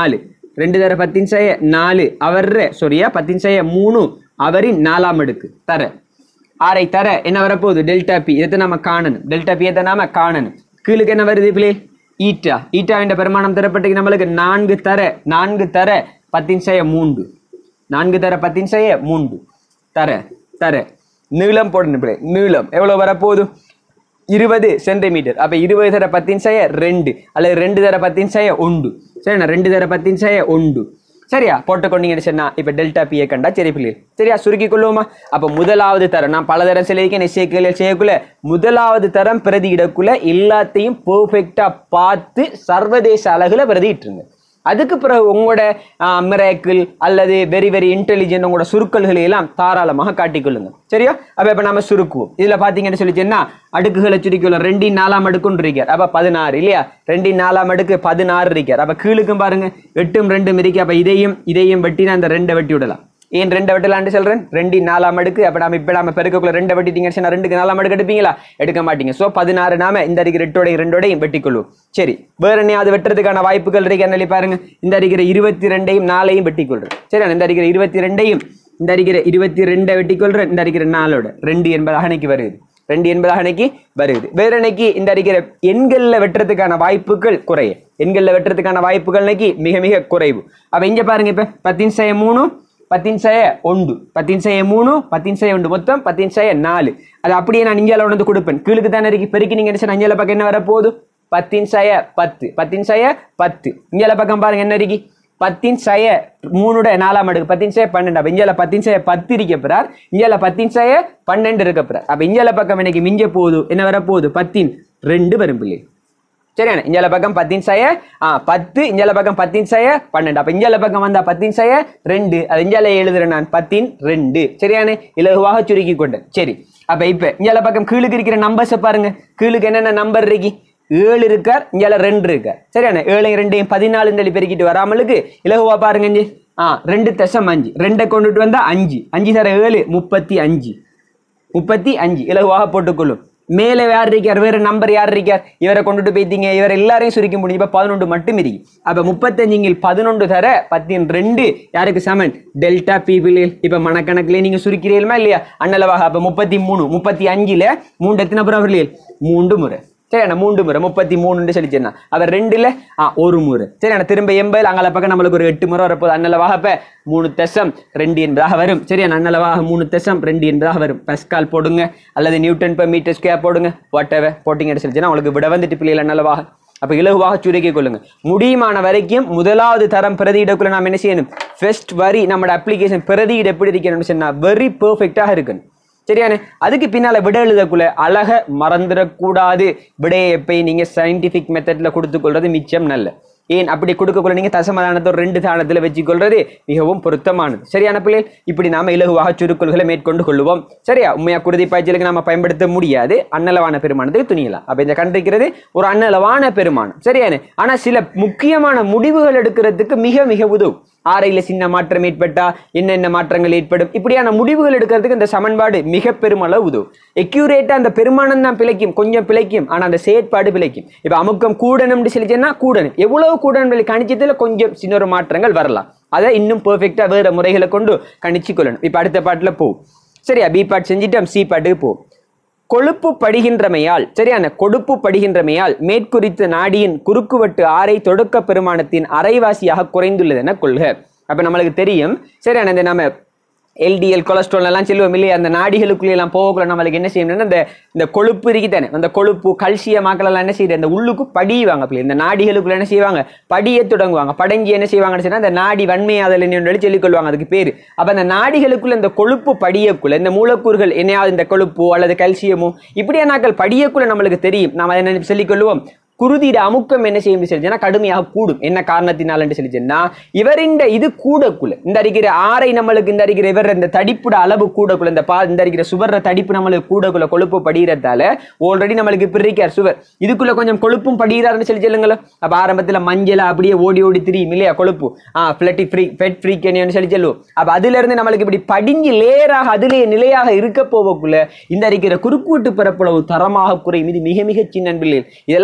ரெண்டு தர பத்தின் செய்ய நாலு அவர் சொரியா பத்தின் செய்ய மூணு அவரின் நாலாம் அடுக்கு தர ஆரை தர என்ன வரப்போகுது டெல்டா பி இதை நம்ம காணணும் டெல்டா பி எதை நாம காணணும் கீழுக்கு என்ன வருது பிள்ளை ஈட்டா ஈட்டா என்ற பெருமானம் தரப்பட்டு நம்மளுக்கு நான்கு தர நான்கு தர பத்தின் செய்ய மூன்று நான்கு தர பத்தின் செய்ய மூன்று தர தர நீளம் போடணும் பிள்ளை நீளம் எவ்வளவு வரப்போகுது இருபது சென்டிமீட்டர் அப்ப இருபது தர பத்தின் செய்ய ரெண்டு அல்லது ரெண்டு தர பத்தின் செய்ய ஒன்று சரிண்ணா ரெண்டு தர பத்தின் செய்ய ஒன்று சரியா போட்டுக்கொண்டீங்கன்னு சொன்னா இப்ப டெல்டா பியை கண்டா சரி பிள்ளை சரியா சுருக்கி கொள்ளுவோமா அப்ப முதலாவது தரம் நான் பல தரம் சிலைக்கு நிச்சயிக்கல செய்யக்குள்ள முதலாவது தரம் பிரதியிடக்குள்ள எல்லாத்தையும் பெர்ஃபெக்டா பார்த்து சர்வதேச அழகுல பிரதியிட்டுருங்க அதுக்கு பிறகு உங்களோட மிராக்கிள் அல்லது வெரி வெரி இன்டெலிஜென்ட் உங்களோட சுருக்கல்களை எல்லாம் தாராளமாக காட்டிக்கொள்ளுங்க சரியா அப்ப இப்ப நம்ம சுருக்குவோம் இதுல பாத்தீங்கன்னு சொல்லிச்சுன்னா அடுக்குகளை சுருக்கியுள்ள ரெண்டின் நாலாம் அடுக்குன்னு இருக்கார் அப்ப பதினாறு இல்லையா ரெண்டின் நாலாம் அடுக்கு பதினாறு இருக்கார் அப்ப கீழுக்கும் பாருங்க எட்டும் ரெண்டும் இருக்கு அப்ப இதையும் இதையும் வெட்டினா அந்த ரெண்டை வெட்டி விடலாம் ஏன் ரெண்டை வெட்டலான்னு சொல்றேன் ரெண்டின் நாலாம் அடுக்கு அப்ப நம்ம இப்ப நம்ம பெருக்கக்குள்ள ரெண்டை வெட்டிட்டீங்கன்னு சொன்னா ரெண்டுக்கு நாலாம் அடுக்கு எடுப்பீங்களா எடுக்க மாட்டீங்க சோ பதினாறு நாம இந்த அடிக்கிற எட்டோடையும் ரெண்டோடையும் வெட்டிக்கொள்வோம் சரி வேற என்ன வெட்டுறதுக்கான வாய்ப்புகள் இருக்கு என்ன பாருங்க இந்த அடிக்கிற இருபத்தி ரெண்டையும் நாலையும் வெட்டிக்கொள்றேன் சரி இந்த அடிக்கிற இருபத்தி ரெண்டையும் இந்த அடிக்கிற இருபத்தி ரெண்டை வெட்டிக்கொள்றேன் இந்த அடிக்கிற நாலோட ரெண்டு என்பது அகனைக்கு வருது ரெண்டு என்பது அன்னைக்கு வருது வேற அன்னைக்கு இந்த அடிக்கிற எண்கள்ல வெட்டுறதுக்கான வாய்ப்புகள் குறைய எண்கள்ல வெட்டுறதுக்கான வாய்ப்புகள் இன்னைக்கு மிக மிக குறைவு அப்ப இங்க பாருங்க இப்ப பத்தின் செய்ய மூணு பத்தின் செய்ய ஒன்று பத்தின் செய்ய மூணு பத்தின் செய்ய ஒன்று மொத்தம் பத்தின் செய்ய நாலு அது அப்படியே நான் இஞ்சால வந்து கொடுப்பேன் கீழுக்கு தானே இருக்கு பெருக்கி நீங்க என்ன அஞ்சால பக்கம் என்ன வரப்போகுது பத்தின் செய்ய பத்து பத்தின் செய்ய பத்து இஞ்சால பக்கம் பாருங்க என்ன இருக்கு பத்தின் செய்ய மூணுட நாலாம் அடுக்கு பத்தின் செய்ய பன்னெண்டு அப்ப இஞ்சால பத்தின் செய்ய பத்து இருக்க பிறார் இஞ்சால பத்தின் செய்ய பன்னெண்டு இருக்க பிறார் அப்ப இஞ்சால பக்கம் இன்னைக்கு மிஞ்ச போகுது என்ன வரப்போகுது பத்தின் ரெண்டு வரும் பிள்ளை சரியான இஞ்சால பக்கம் பத்தின் செய்ய ஆ பத்து இஞ்சால பக்கம் பத்தின் செய்ய பன்னெண்டு அப்ப இஞ்சால பக்கம் வந்தா பத்தின் செய்ய ரெண்டு அது இஞ்சால எழுதுறேன் நான் பத்தின் ரெண்டு சரியான இலகுவாக சுருக்கி கொண்டேன் சரி அப்ப இப்ப இஞ்சால பக்கம் கீழுக்கு இருக்கிற நம்பர்ஸை பாருங்க கீழுக்கு என்னென்ன நம்பர் இருக்கு ஏழு இருக்கார் இஞ்சால ரெண்டு இருக்கார் சரியான ஏழையும் ரெண்டையும் பதினாலு சொல்லி பெருக்கிட்டு வராமலுக்கு இலகுவா பாருங்க இஞ்சி. ஆ ரெண்டு தசம் அஞ்சு ரெண்டை கொண்டுட்டு வந்தா அஞ்சு அஞ்சு தர ஏழு முப்பத்தி அஞ்சு முப்பத்தி அஞ்சு இலகுவாக போட்டுக்கொள்ளும் மேலே யார் இருக்கார் வேற நம்பர் யார் இருக்கார் இவரை கொண்டுட்டு போயிட்டீங்க இவர் எல்லாரையும் சுருக்கி முடியும் இப்ப பதினொன்று மட்டும் இருக்கு அப்ப முப்பத்தஞ்சுங்கில் பதினொன்று தர பத்தின் ரெண்டு யாருக்கு சமன் டெல்டா பீபிள் இப்ப மனக்கணக்கிலே நீங்க சுருக்கிறீர்களா இல்லையா அண்ணளவாக அப்ப முப்பத்தி மூணு முப்பத்தி அஞ்சுல மூன்று எத்தனை புறம் வரலையே மூன்று முறை சரிண்ணா மூன்று முறை முப்பத்தி மூணுன்னு சொல்லிச்சேன்னா அவர் ரெண்டுல ஆ ஒரு முறை சரிண்ணா திரும்ப எண்பது அங்கே பக்கம் நம்மளுக்கு ஒரு எட்டு முறை வரப்போகுது அண்ணளவாக அப்ப மூணு தசம் ரெண்டு என்பதாக வரும் சரியா அண்ணளவாக மூணு தசம் ரெண்டு என்பதாக வரும் பஸ்கால் போடுங்க அல்லது நியூட்டன் per மீட்டர் ஸ்கொயர் போடுங்க வாட் எவர் போட்டிங்கன்னு சொல்லிச்சுன்னா உங்களுக்கு விட வந்துட்டு பிள்ளைகள் அண்ணளவாக அப்ப இலகுவாக சுருக்கிக் கொள்ளுங்க முடியுமான வரைக்கும் முதலாவது தரம் பிரதியிடக்குள்ள நாம் என்ன செய்யணும் ஃபர்ஸ்ட் வரி நம்மளோட அப்ளிகேஷன் பிரதியிட எப்படி இருக்கணும்னு சொன்னா வெரி பெர்ஃபெக்டாக இருக்கணும் சரியானே அதுக்கு பின்னால விட எழுதக்குள்ள அழக மறந்துடக்கூடாது விடையை எப்பயும் நீங்க சயின்டிபிக் மெத்தட்ல கொடுத்துக்கொள்றது மிச்சம் நல்ல ஏன் அப்படி கொடுக்கக்குள்ள நீங்க தசமதானத்தை ஒரு ரெண்டு தானத்துல வச்சுக்கொள்றது மிகவும் பொருத்தமானது சரியான பிள்ளைகள் இப்படி நாம இலகுவாக சுருக்கல்களை மேற்கொண்டு கொள்ளுவோம் சரியா உண்மையா குருதி பாய்ச்சலுக்கு நாம பயன்படுத்த முடியாது அன்னளவான பெருமானத்துக்கு துணியலாம் அப்ப இந்த கண்டிருக்கிறது ஒரு அன்னளவான பெருமானம் சரியானே ஆனா சில முக்கியமான முடிவுகள் எடுக்கிறதுக்கு மிக மிக உதவும் ஆரையில சின்ன மாற்றம் ஏற்பட்டா என்னென்ன மாற்றங்கள் ஏற்படும் இப்படியான முடிவுகள் எடுக்கிறதுக்கு இந்த சமன்பாடு மிக பெருமளவு உதவும் எக்யூரேட்டா அந்த பெருமானம் தான் பிழைக்கும் கொஞ்சம் பிழைக்கும் ஆனா அந்த செயற்பாடு பிழைக்கும் இப்ப அமுக்கம் கூடணும்னு சொல்லிச்சேன்னா கூடணும் எவ்வளவு கூடணும் சொல்லி கணிச்சதுல கொஞ்சம் சின்ன ஒரு மாற்றங்கள் வரலாம் அதை இன்னும் பெர்ஃபெக்டா வேற முறைகளை கொண்டு கணிச்சு கொள்ளணும் இப்ப அடுத்த பாட்டுல போ சரியா பி பாட் செஞ்சுட்டோம் சி பாட்டுக்கு போ கொழுப்பு படுகின்றமையால் சரியான கொடுப்பு படுகின்றமையால் மேற்குறித்த நாடியின் குறுக்குவட்டு ஆரை தொடக்க பெருமானத்தின் அரைவாசியாக குறைந்துள்ளது என கொள்க அப்ப நம்மளுக்கு தெரியும் சரியான இந்த நம்ம எல்டிஎல் கொலஸ்ட்ரால் எல்லாம் சொல்லுவோம் இல்லையா அந்த நாடிகளுக்குள்ள எல்லாம் போகக்குள்ள நம்மளுக்கு என்ன செய்யணும்னா இந்த இந்த கொழுப்பு இருக்குதானே அந்த கொழுப்பு கல்சியம் ஆக்கள் எல்லாம் என்ன செய்யுது அந்த உள்ளுக்கு படிவாங்க பிள்ளை இந்த நாடிகளுக்குள்ள என்ன செய்வாங்க படிய தொடங்குவாங்க படைஞ்சி என்ன செய்வாங்கன்னு சொன்னா அந்த நாடி வன்மையாதல் சொல்லி சொல்லிக் கொள்வாங்க அதுக்கு பேரு அப்ப அந்த நாடிகளுக்குள்ள இந்த கொழுப்பு படியக்குள்ள இந்த மூலக்கூறுகள் என்னையாவது இந்த கொழுப்போ அல்லது கல்சியமோ இப்படியான நாட்கள் படியக்குள்ள நம்மளுக்கு தெரியும் நாம அதை என்ன சொல்லிக் கொள்வோம் குருதியிட அமுக்கம் என்ன செய்யும் சொல்லிச்சுன்னா கடுமையாக கூடும் என்ன காரணத்தினால் என்று சொல்லிச்சுன்னா இவரின் இது கூடக்குள்ள இந்த அடிக்கிற ஆரை நம்மளுக்கு இந்த அடிக்கிற இவர் இந்த தடிப்புட அளவு கூடக்குள்ள இந்த பா இந்த அடிக்கிற சுவர்ற தடிப்பு நம்மளுக்கு கூடக்குள்ள கொழுப்பு படிகிறதால ஆல்ரெடி நம்மளுக்கு இப்படி இருக்கார் சுவர் இதுக்குள்ள கொஞ்சம் கொழுப்பும் படிகிறாருன்னு சொல்லி சொல்லுங்களோ அப்ப ஆரம்பத்துல மஞ்சள் அப்படியே ஓடி ஓடி திரியும் இல்லையா கொழுப்பு ஆ ஃபிளட்டி ஃப்ரீ ஃபெட் ஃப்ரீக்கன்னு சொல்லி சொல்லுவோம் அப்ப அதுல இருந்து நம்மளுக்கு இப்படி படிஞ்சு லேயராக அதிலேயே நிலையாக இருக்க போவக்குள்ள இந்த அடிக்கிற குறுக்குவெட்டு பரப்பளவு தரமாக குறையும் இது மிக மிக சின்ன பிள்ளைகள் இதெல்லாம் மிக மிக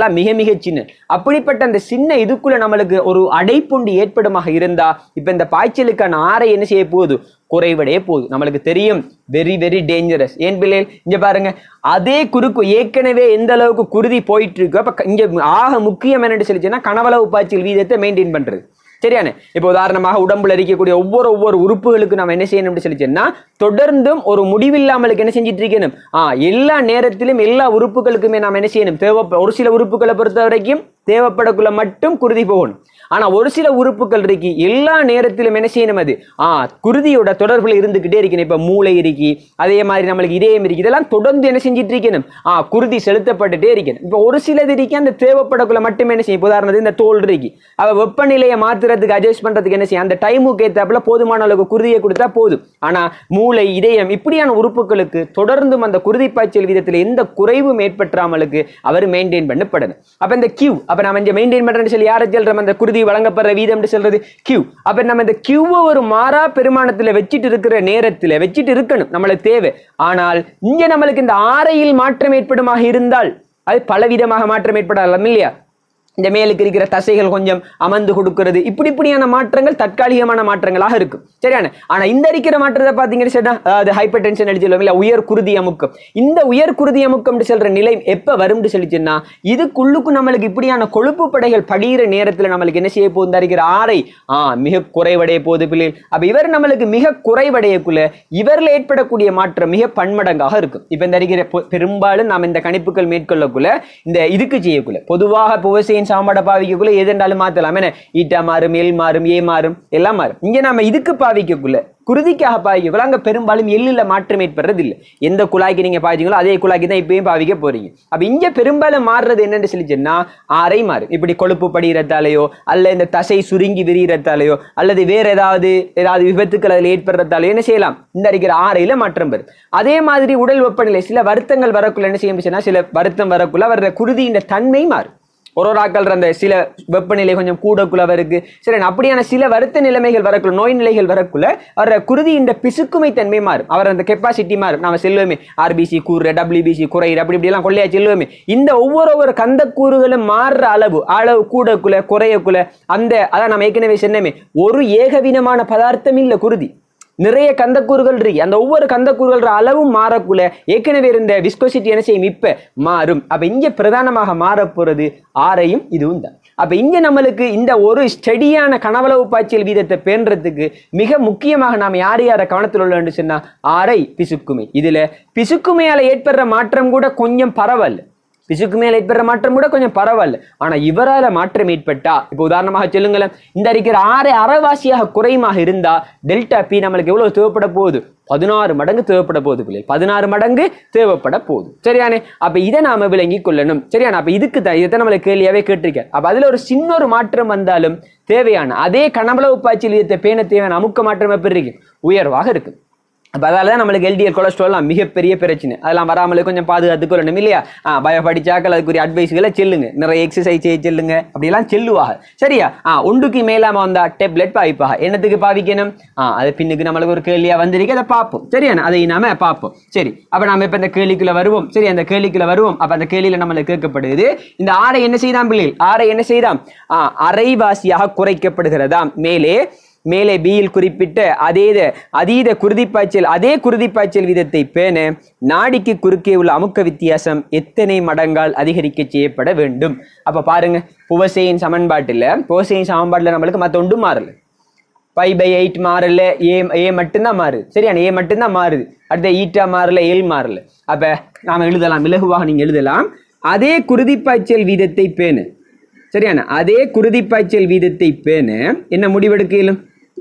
மிக சின்ன அப்படிப்பட்ட அந்த சின்ன இதுக்குள்ள நம்மளுக்கு ஒரு அடைப்புண்டு ஏற்படுமாக இருந்தா இப்ப இந்த பாய்ச்சலுக்கான ஆரை என்ன செய்ய போகுது குறைவடைய போகுது நம்மளுக்கு தெரியும் வெரி வெரி டேஞ்சரஸ் ஏன் பிள்ளைகள் இங்க பாருங்க அதே குறுக்கு ஏற்கனவே எந்த அளவுக்கு குருதி போயிட்டு இருக்கு அப்ப இங்க ஆக முக்கியம் என்னன்னு சொல்லிச்சுன்னா கனவளவு பாய்ச்சல் வீதத்தை மெயின்டைன் பண்றது சரியானே இப்போ உதாரணமாக உடம்புல இருக்கக்கூடிய ஒவ்வொரு ஒவ்வொரு உறுப்புகளுக்கு நம்ம என்ன செய்யணும்னு சொல்லிச்சோம்னா தொடர்ந்தும் ஒரு முடிவில்லாமலுக்கு என்ன செஞ்சுட்டு இருக்கணும் ஆ எல்லா நேரத்திலும் எல்லா உறுப்புகளுக்குமே நாம் என்ன செய்யணும் தேவை ஒரு சில உறுப்புகளை பொறுத்த வரைக்கும் தேவைப்படக்குள்ள மட்டும் குருதி போகணும் ஆனா ஒரு சில உறுப்புகள் இருக்கு எல்லா நேரத்திலும் என்ன செய்யணும் அது ஆ குருதியோட தொடர்புல இருந்துகிட்டே இருக்கணும் இப்ப மூளை இருக்கு அதே மாதிரி நம்மளுக்கு இதயம் இருக்கு இதெல்லாம் தொடர்ந்து என்ன செஞ்சுட்டு இருக்கணும் ஆ குருதி செலுத்தப்பட்டுட்டே இருக்கணும் இப்ப ஒரு சிலது இருக்கு அந்த தேவைப்படக்குள்ள மட்டுமே என்ன செய்யும் இப்ப உதாரணத்துக்கு இந்த தோல் இருக்கு அவ வெப்பநிலையை மாத்துறதுக்கு அட்ஜஸ்ட் பண்றதுக்கு என்ன செய்யும் அந்த டைமுக்கு ஏத்தாப்புல போதுமான அளவுக்கு குருதியை கொடுத்தா போதும் ஆனா மூளை இதயம் இப்படியான உறுப்புகளுக்கு தொடர்ந்தும் அந்த குருதி பாய்ச்சல் விதத்தில் எந்த குறைவும் ஏற்பட்டுறாமலுக்கு அவர் மெயின்டைன் பண்ணப்படணும் அப்ப இந்த கியூ அப்ப நம்ம இங்க மெயின்டைன் பண்றேன்னு சொல்லி யாரை சொல்றோம் அந்த குருதி வழங்கப்படுற வீதம் சொல்றது கியூ அப்ப நம்ம இந்த கியூவை ஒரு மாறா பெருமானத்துல வச்சிட்டு இருக்கிற நேரத்துல வச்சிட்டு இருக்கணும் நம்மளுக்கு தேவை ஆனால் இங்க நம்மளுக்கு இந்த ஆரையில் மாற்றம் ஏற்படுமாக இருந்தால் அது பலவிதமாக மாற்றம் ஏற்படலாம் இல்லையா இந்த மேலுக்கு இருக்கிற தசைகள் கொஞ்சம் அமர்ந்து கொடுக்கிறது இப்படி இப்படியான மாற்றங்கள் தற்காலிகமான மாற்றங்களாக இருக்கும் சரியான ஆனா இந்த இருக்கிற மாற்றத்தை பாத்தீங்கன்னு சொன்னா அதாவது ஹைப்பர் டென்ஷன் அடிச்சு இல்ல உயர் குருதி அமுக்கம் இந்த உயர் குருதி அமுக்கம் சொல்ற நிலை எப்ப வரும்னு சொல்லிச்சுன்னா இதுக்குள்ளுக்கு நம்மளுக்கு இப்படியான கொழுப்பு படைகள் படிகிற நேரத்துல நம்மளுக்கு என்ன செய்ய போகுது இருக்கிற ஆரை ஆ மிக குறைவடைய போகுது பிள்ளைகள் அப்ப இவர் நம்மளுக்கு மிக குறைவடையக்குள்ள இவர்ல ஏற்படக்கூடிய மாற்றம் மிக பன்மடங்காக இருக்கும் இப்ப இந்த இருக்கிற பொ- பெரும்பாலும் நாம் இந்த கணிப்புகள் மேற்கொள்ளக்குள்ள இந்த இதுக்கு செய்யக்குள்ள பொதுவாக புவசையின் சாம்பாட பாவிக்கக்குள்ள எதுண்டாலும் மாத்தலாம் என்ன ஈட்டா மாறும் எல் மாறும் ஏ மாறும் எல்லாம் மாறும் இங்க நாம இதுக்கு பாவிக்கக்குள்ள குருதிக்காக பாவிக்கக்குள்ள அங்க பெரும்பாலும் எள்ளுல மாற்றம் ஏற்படுறது இல்லை எந்த குழாய்க்கு நீங்க பாவிச்சீங்களோ அதே குழாய்க்கு தான் இப்பயும் பாவிக்க போறீங்க அப்ப இங்க பெரும்பாலும் மாறுறது என்னன்னு சொல்லிச்சுன்னா ஆரை மாறும் இப்படி கொழுப்பு படிகிறதாலேயோ அல்ல இந்த தசை சுருங்கி விரிகிறதாலேயோ அல்லது வேற ஏதாவது ஏதாவது விபத்துக்கள் அதில் ஏற்படுறதாலேயோ என்ன செய்யலாம் இந்த அடிக்கிற ஆரையில மாற்றம் வரும் அதே மாதிரி உடல் வெப்பநிலை சில வருத்தங்கள் வரக்குள்ள என்ன செய்யும் சொன்னா சில வருத்தம் வரக்குள்ள வர்ற குருதியின் தன்மை மாறும் ஒரு ஒரு ஆட்கள் அந்த சில வெப்பநிலை கொஞ்சம் கூடக்குள்ள இருக்கு சரி அப்படியான சில வருத்த நிலைமைகள் வரக்குள்ள நோய் நிலைகள் வரக்குள்ள வர்ற குருதியின் பிசுக்குமை தன்மை மாறும் அவர் அந்த கெப்பாசிட்டி மாறும் நாம செல்லுவோமே ஆர்பிசி கூறு டபிள்யூபிசி குறையிற அப்படி இப்படி எல்லாம் கொள்ளையா செல்லுவோமே இந்த ஒவ்வொரு ஒவ்வொரு கந்த கூறுகளும் மாறுற அளவு அளவு கூடக்குள்ள குறையக்குள்ள அந்த அதான் நம்ம ஏற்கனவே சொன்னமே ஒரு ஏகவினமான பதார்த்தம் இல்ல குருதி நிறைய கந்தக்கூறுகள் இருக்கு அந்த ஒவ்வொரு கந்தக்கூறுகள் அளவும் மாறக்குள்ள ஏற்கனவே இருந்த விஸ்கோசிட்டி என்ன செய்யும் இப்ப மாறும் அப்ப இங்க பிரதானமாக மாறப் போறது ஆரையும் இதுவும் தான் அப்ப இங்க நம்மளுக்கு இந்த ஒரு ஸ்டெடியான கனவளவு பாய்ச்சல் வீதத்தை பேணுறதுக்கு மிக முக்கியமாக நாம் யார் யாரை கவனத்தில் உள்ள சொன்னா ஆரை பிசுக்குமை இதுல பிசுக்குமையால ஏற்படுற மாற்றம் கூட கொஞ்சம் பரவாயில்ல பிசுக்கு மேல ஏற்படுற மாற்றம் கூட கொஞ்சம் பரவாயில்ல ஆனா இவரால மாற்றம் ஏற்பட்டா இப்போ உதாரணமாக சொல்லுங்களேன் இந்த இருக்கிற ஆறு அரைவாசியாக குறையுமாக இருந்தா டெல்டா பி நம்மளுக்கு எவ்வளவு தேவைப்பட போகுது பதினாறு மடங்கு தேவைப்பட போகுது பிள்ளை பதினாறு மடங்கு தேவைப்பட போகுது சரியானே அப்ப இதை நாம விளங்கி கொள்ளணும் சரியான அப்ப இதுக்கு தான் இதை நம்மளுக்கு கேள்வியாவே கேட்டிருக்கேன் அப்ப அதுல ஒரு சின்ன ஒரு மாற்றம் வந்தாலும் தேவையான அதே கனவளவு பாய்ச்சல் இதத்தை பேண தேவையான அமுக்க மாற்றம் எப்படி இருக்கு உயர்வாக இருக்கு அப்போ அதால தான் நம்மளுக்கு எல்டிஎல் கொலஸ்ட்ரால்லாம் மிகப்பெரிய பிரச்சனை அதெல்லாம் வராமலே கொஞ்சம் பாதுகாத்து கொள்ளணும் இல்லையா ஆ பயோ படிச்சாக்கள் அதுக்குரிய அட்வைஸ்களை செல்லுங்க நிறைய எக்ஸசைஸ் செய்ய செல்லுங்க அப்படிலாம் செல்லுவாங்க சரியா ஆ ஒன்றுக்கு மேலாம வந்தா டேப்லெட் பாவிப்பாக என்னத்துக்கு பாவிக்கணும் ஆ அது பின்னுக்கு நம்மளுக்கு ஒரு கேள்வியா வந்திருக்கு அதை பார்ப்போம் சரியா அதை நாம பார்ப்போம் சரி அப்ப நாம இப்ப இந்த கேள்விக்குள்ள வருவோம் சரி அந்த கேள்விக்குள்ள வருவோம் அப்ப அந்த கேள்வியில நம்மளுக்கு கேட்கப்படுது இந்த ஆரை என்ன செய்தான் பிள்ளைகள் ஆரை என்ன செய்தான் ஆ அரைவாசியாக குறைக்கப்படுகிறதாம் மேலே மேலே பியில் குறிப்பிட்ட அதே அதீத குருதிப்பாய்ச்சல் அதே குருதிப்பாய்ச்சல் விதத்தை பேண நாடிக்கு குறுக்கே உள்ள அமுக்க வித்தியாசம் எத்தனை மடங்கால் அதிகரிக்க செய்யப்பட வேண்டும் அப்ப பாருங்க புவசையின் சமன்பாட்டுல புவசையின் சமன்பாட்டுல நம்மளுக்கு மத்த ஒன்றும் மாறல ஃபைவ் பை எயிட் மாறல ஏ ஏ மட்டும்தான் மாறுது சரியான ஏ மட்டும்தான் மாறுது அடுத்த ஈட்டா மாறல எல் மாறல அப்ப நாம எழுதலாம் இலகுவாக நீங்க எழுதலாம் அதே குருதிப்பாய்ச்சல் வீதத்தை பேணு சரியான அதே குருதிப்பாய்ச்சல் வீதத்தை பேண என்ன முடிவெடுக்க இயலும்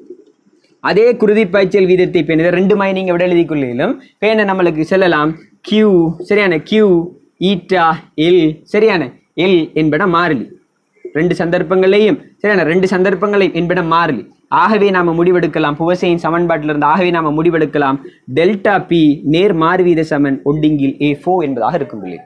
அதே குருதிப்பாய்ச்சல் வீதத்தை பேண இதை ரெண்டு மாதிரி நீங்க விட எழுதிக் கொள்ளையிலும் பேண நம்மளுக்கு செல்லலாம் கியூ சரியான கியூ ஈட்டா எல் சரியான எல் என்பன மாறிலி ரெண்டு சந்தர்ப்பங்களையும் சரியான ரெண்டு சந்தர்ப்பங்களையும் என்பன மாறிலி ஆகவே நாம முடிவெடுக்கலாம் புவசையின் சமன்பாட்டில் இருந்து ஆகவே நாம முடிவெடுக்கலாம் டெல்டா பி நேர் மாறுவீத சமன் ஒண்டிங்கில் ஏ ஃபோ என்பதாக இருக்கும் பிள்ளை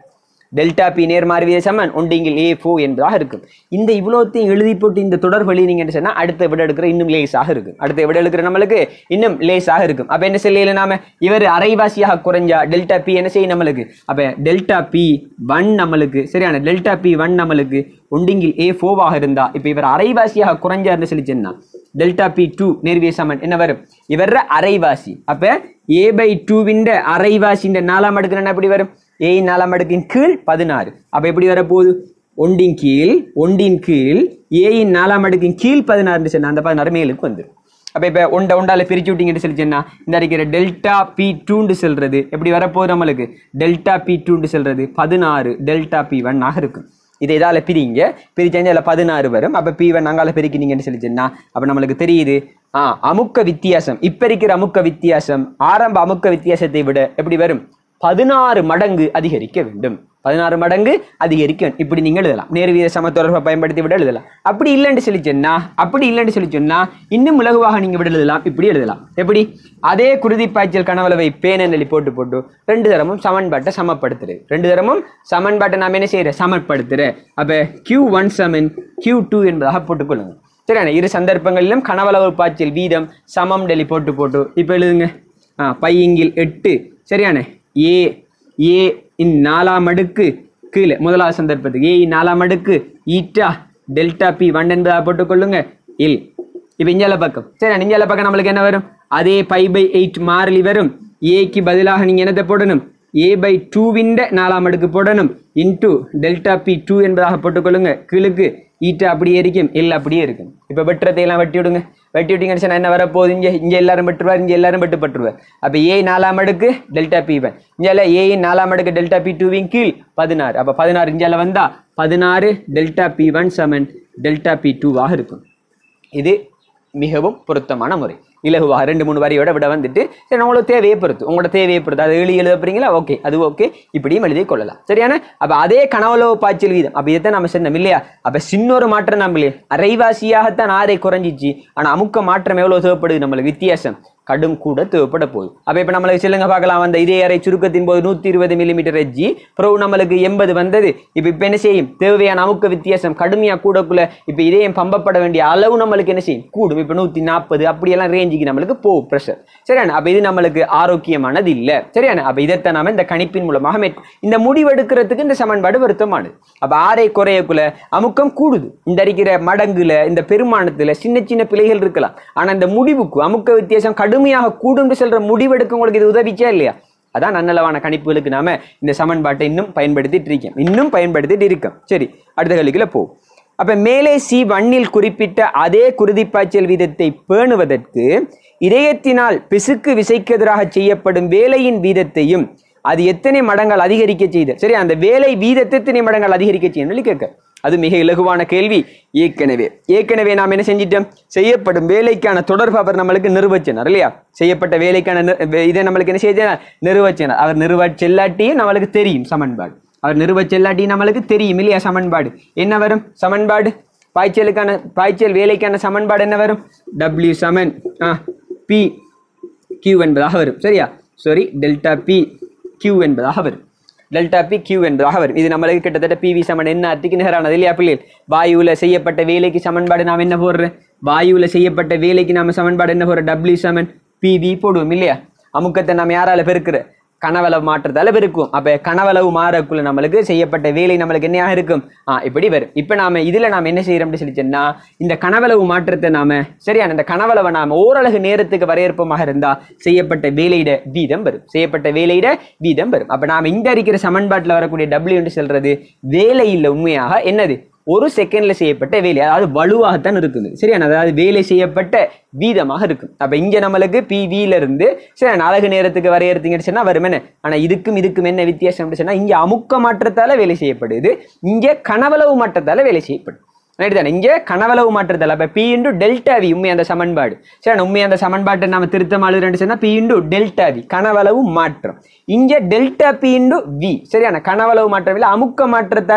டெல்டா பி நேர்மாறு வீத சமன் ஒண்டிங்கில் ஏ ஃபோ என்பதாக இருக்கும் இந்த இவ்வளோத்தையும் எழுதி போட்டு இந்த தொடர் வழி நீங்க என்ன சொன்னா அடுத்த விட எடுக்கிற இன்னும் லேசாக இருக்கும் அடுத்த விட எடுக்கிற நம்மளுக்கு இன்னும் லேசாக இருக்கும் அப்ப என்ன செய்யல நாம இவர் அரைவாசியாக குறைஞ்சா டெல்டா பி என்ன செய்யும் நம்மளுக்கு அப்ப டெல்டா பி ஒன் நம்மளுக்கு சரியான டெல்டா பி ஒன் நம்மளுக்கு ஒண்டிங்கில் ஏ ஃபோவாக இருந்தா இப்ப இவர் அரைவாசியாக குறைஞ்சாருன்னு சொல்லி சொன்னா டெல்டா பி டூ நேர்விய சமன் என்ன வரும் இவர அரைவாசி அப்ப ஏ பை டூவின் அரைவாசின்ற நாலாம் அடுக்கு என்ன எப்படி வரும் ஏ நாலாம் அடுக்கின் கீழ் பதினாறு அப்ப எப்படி வரப்போகுது ஒண்டின் கீழ் ஒண்டின் கீழ் ஏயின் நாலாம் அடுக்கின் கீழ் பதினாறு சொன்னா அந்த பதினாறு மேலுக்கு வந்துடும் அப்ப இப்ப ஒண்ட ஒண்டால பிரிச்சு விட்டீங்கன்னு சொல்லி சொன்னா இந்த அடிக்கிற டெல்டா பி டூண்டு செல்றது எப்படி வரப்போகுது நம்மளுக்கு டெல்டா பி டூண்டு செல்றது பதினாறு டெல்டா பி ஒன் ஆக இருக்கும் இதை இதால பிரிங்க பிரிச்சா அதில் பதினாறு வரும் அப்போ பி ஒன் அங்கால பிரிக்கிறீங்கன்னு சொல்லி சொன்னா அப்போ நம்மளுக்கு தெரியுது ஆ அமுக்க வித்தியாசம் இப்ப இருக்கிற அமுக்க வித்தியாசம் ஆரம்ப அமுக்க வித்தியாசத்தை விட எப்படி வரும் பதினாறு மடங்கு அதிகரிக்க வேண்டும் பதினாறு மடங்கு அதிகரிக்க வேண்டும். இப்படி நீங்கள் எழுதலாம் நேர்வீத சமத்தொடர்பை பயன்படுத்தி விட எழுதலாம் அப்படி இல்லைன்னு சொல்லி சொன்னா அப்படி இல்லைன்னு சொல்லி சொன்னா இன்னும் இலகுவாக நீங்க விட எழுதலாம் இப்படி எழுதலாம் எப்படி அதே குருதி பாய்ச்சல் கனவளவை பேனலி போட்டு போட்டு ரெண்டு தரமும் சமன்பாட்டை சமப்படுத்துறது ரெண்டு தரமும் சமன்பாட்டை நாம் என்ன செய்யற சமப்படுத்துற அப்ப கியூ ஒன் சமன் கியூ டூ என்பதாக போட்டுக்கொள்ளுங்க சரியான இரு சந்தர்ப்பங்களிலும் கனவளவு பாய்ச்சல் வீதம் சமம் டெலி போட்டு போட்டு இப்போ எழுதுங்க ஆ பையங்கில் எட்டு சரியான ஏ ஏ இன் நாலாம் அடுக்கு கீழே முதலாவது சந்தர்ப்பத்துக்கு ஏ இன் நாலாம் அடுக்கு ஈட்டா டெல்டா பி ஒன் என்பதாக போட்டுக்கொள்ளுங்க இல் இப்போ இஞ்சால பக்கம் சரி இஞ்சால பக்கம் நம்மளுக்கு என்ன வரும் அதே பை பை எயிட் மாறிலி வரும் ஏக்கு பதிலாக நீங்கள் என்னத்தை போடணும் ஏ பை டூவின் நாலாம் அடுக்கு போடணும் இன்டூ டெல்டா பி டூ என்பதாக போட்டுக்கொள்ளுங்க கீழுக்கு ஈட்டா அப்படியே இருக்கும் எல் அப்படியே இருக்கும் இப்போ வெட்டுறதை எல்லாம் வெட்டி விடுங்க வெட்டி விட்டீங்கன்னு சொன்னா என்ன வரப்போகுது இங்கே இங்கே எல்லாரும் வெட்டுருவார் இங்கே எல்லாரும் வெட்டுப்பட்டுருவார் அப்போ ஏ நாலாம் அடுக்கு டெல்டா பி ஒன் இங்கே ஏயின் நாலாம் அடுக்கு டெல்டா பி டூவின் கீழ் பதினாறு அப்போ பதினாறு இங்கே வந்தா பதினாறு delta P one seven delta P டூவாக இருக்கும் இது மிகவும் பொருத்தமான முறை இலகுவாக ரெண்டு மூணு வரியோட விட வந்துட்டு சரி உங்களோட தேவையை பொறுத்து உங்களோட தேவையை பொறுத்து அது எழுதி எழுத போறீங்களா ஓகே அது ஓகே இப்படியும் எழுதி கொள்ளலாம் சரியான அப்ப அதே கனவுளவு பாய்ச்சல் வீதம் அப்ப இதைத்தான் நம்ம சொன்னோம் இல்லையா அப்ப சின்னொரு மாற்றம் நம்ம இல்லையா அரைவாசியாகத்தான் ஆரை குறைஞ்சிச்சு ஆனா அமுக்க மாற்றம் எவ்வளவு தேவைப்படுது நம்மளுக்கு வித்தியாசம் கடும் கூட தேவைப்பட போகுது அப்ப இப்ப நம்மளுக்கு சொல்லுங்க பார்க்கலாம் அந்த இதே அறை சுருக்கத்தின் போது நூத்தி இருபது மில்லிமீட்டர் எஜ்ஜி பிறகு நம்மளுக்கு எண்பது வந்தது இப்ப இப்ப என்ன செய்யும் தேவையான அமுக்க வித்தியாசம் கடுமையா கூடக்குள்ள இப்ப இதயம் பம்பப்பட வேண்டிய அளவு நம்மளுக்கு என்ன செய்யும் கூடும் இப்ப நூத்தி நாற்பது அப்படியெல்லாம் ரேஞ்சுக்கு நம்மளுக்கு போகும் ப்ரெஷர் சரியான அப்ப இது நம்மளுக்கு ஆரோக்கியமானது இல்ல சரியான அப்ப இதைத்தான் நாம இந்த கணிப்பின் மூலமாக மேற் இந்த முடிவெடுக்கிறதுக்கு இந்த சமன்பாடு வருத்தமானது அப்ப ஆரை குறையக்குள்ள அமுக்கம் கூடுது இந்த அடிக்கிற மடங்குல இந்த பெருமானத்துல சின்ன சின்ன பிழைகள் இருக்கலாம் ஆனா இந்த முடிவுக்கு அமுக்க வித்தியாசம் கடுமையாக கூடும் செல்ற முடிவெடுக்க உங்களுக்கு இது உதவிச்சா இல்லையா அதான் நன்னளவான கணிப்புகளுக்கு நாம இந்த சமன்பாட்டை இன்னும் பயன்படுத்திட்டு இருக்கோம் இன்னும் பயன்படுத்திட்டு இருக்கோம் சரி அடுத்த கேள்விக்குள்ள போ அப்ப மேலே சி வண்ணில் குறிப்பிட்ட அதே குருதிப்பாய்ச்சல் வீதத்தை பேணுவதற்கு இதயத்தினால் பிசுக்கு விசைக்கு எதிராக செய்யப்படும் வேலையின் வீதத்தையும் அது எத்தனை மடங்கள் அதிகரிக்க செய்த சரி அந்த வேலை வீதத்தை எத்தனை மடங்கள் அதிகரிக்க செய்யணும் சொல்லி கேட்க அது மிக இலகுவான கேள்வி ஏற்கனவே ஏற்கனவே நாம் என்ன செஞ்சிட்டோம் செய்யப்படும் வேலைக்கான தொடர்பு அவர் நம்மளுக்கு நிறுவச்சினார் இல்லையா செய்யப்பட்ட வேலைக்கான நி- வே- இதை நம்மளுக்கு என்ன செய்தார் நிறுவச்சினார் அவர் நிறுவ செல்லாட்டியும் நம்மளுக்கு தெரியும் சமன்பாடு அவர் நிறுவ செல்லாட்டியும் நம்மளுக்கு தெரியும் இல்லையா சமன்பாடு என்ன வரும் சமன்பாடு பாய்ச்சலுக்கான பாய்ச்சல் வேலைக்கான சமன்பாடு என்ன வரும் டபிள்யூ சமன் ஆ பி கியூ என்பதாக வரும் சரியா சாரி டெல்டா பி கியூ என்பதாக வரும் டெல்டா பி கியூ என்பதாக வரும் இது நம்மளுக்கு கிட்டத்தட்ட பிவி சமன் என்ன அத்திக்கு நிகரானது இல்லையா பிள்ளைகள் வாயுவில் செய்யப்பட்ட வேலைக்கு சமன்பாடு நாம் என்ன போடுறோம் வாயுவில் செய்யப்பட்ட வேலைக்கு நாம சமன்பாடு என்ன போடுறோம் டபிள்யூ சமன் பிவி போடுவோம் இல்லையா அமுக்கத்தை நம்ம யாரால பெருக்கிற கனவளவு மாற்றத்தால பெருக்கும் அப்ப கனவளவு மாறக்குள்ள நம்மளுக்கு செய்யப்பட்ட வேலை நம்மளுக்கு என்னையாக இருக்கும் ஆ இப்படி வரும் இப்ப நாம இதுல நாம என்ன செய்யறோம்னு சொல்லி சொன்னா இந்த கனவளவு மாற்றத்தை நாம சரியான இந்த கனவளவை நாம ஓரளவு நேரத்துக்கு வரையறுப்பமாக இருந்தா செய்யப்பட்ட வேலையிட வீதம் வரும் செய்யப்பட்ட வேலையிட வீதம் வரும் அப்ப நாம இந்த இருக்கிற சமன்பாட்டில் வரக்கூடிய டபிள்யூ என்று சொல்றது வேலை இல்லை உண்மையாக என்னது ஒரு செகண்ட்ல செய்யப்பட்ட வேலை அதாவது வலுவாகத்தான் இருக்குது சரியான அதாவது வேலை செய்யப்பட்ட வீதமாக இருக்கும் அப்ப இங்க நம்மளுக்கு பிவில இருந்து சரி அழகு நேரத்துக்கு வரையறுத்தீங்கன்னு சொன்னா வரும் என்ன ஆனா இதுக்கும் இதுக்கும் என்ன வித்தியாசம் அப்படின்னு சொன்னா இங்க அமுக்க மாற்றத்தால வேலை செய்யப்படுது இங்க கனவளவு மாற்றத்தால வேலை செய்யப்படும் ரைட் தானே இங்கே கனவளவு மாற்றத்தால் அப்போ பி இன்டு டெல்டா வி உண்மை அந்த சமன்பாடு சரி உண்மை அந்த சமன்பாட்டை நம்ம திருத்தம் அழுதுன்னு சொன்னா பி இன்டு டெல்டா வி கனவளவு மாற்றம் இங்கே டெல்டா பி இன்டு வி சரியான கனவளவு மாற்றம் இல்லை அமுக்க மாற்றத்தால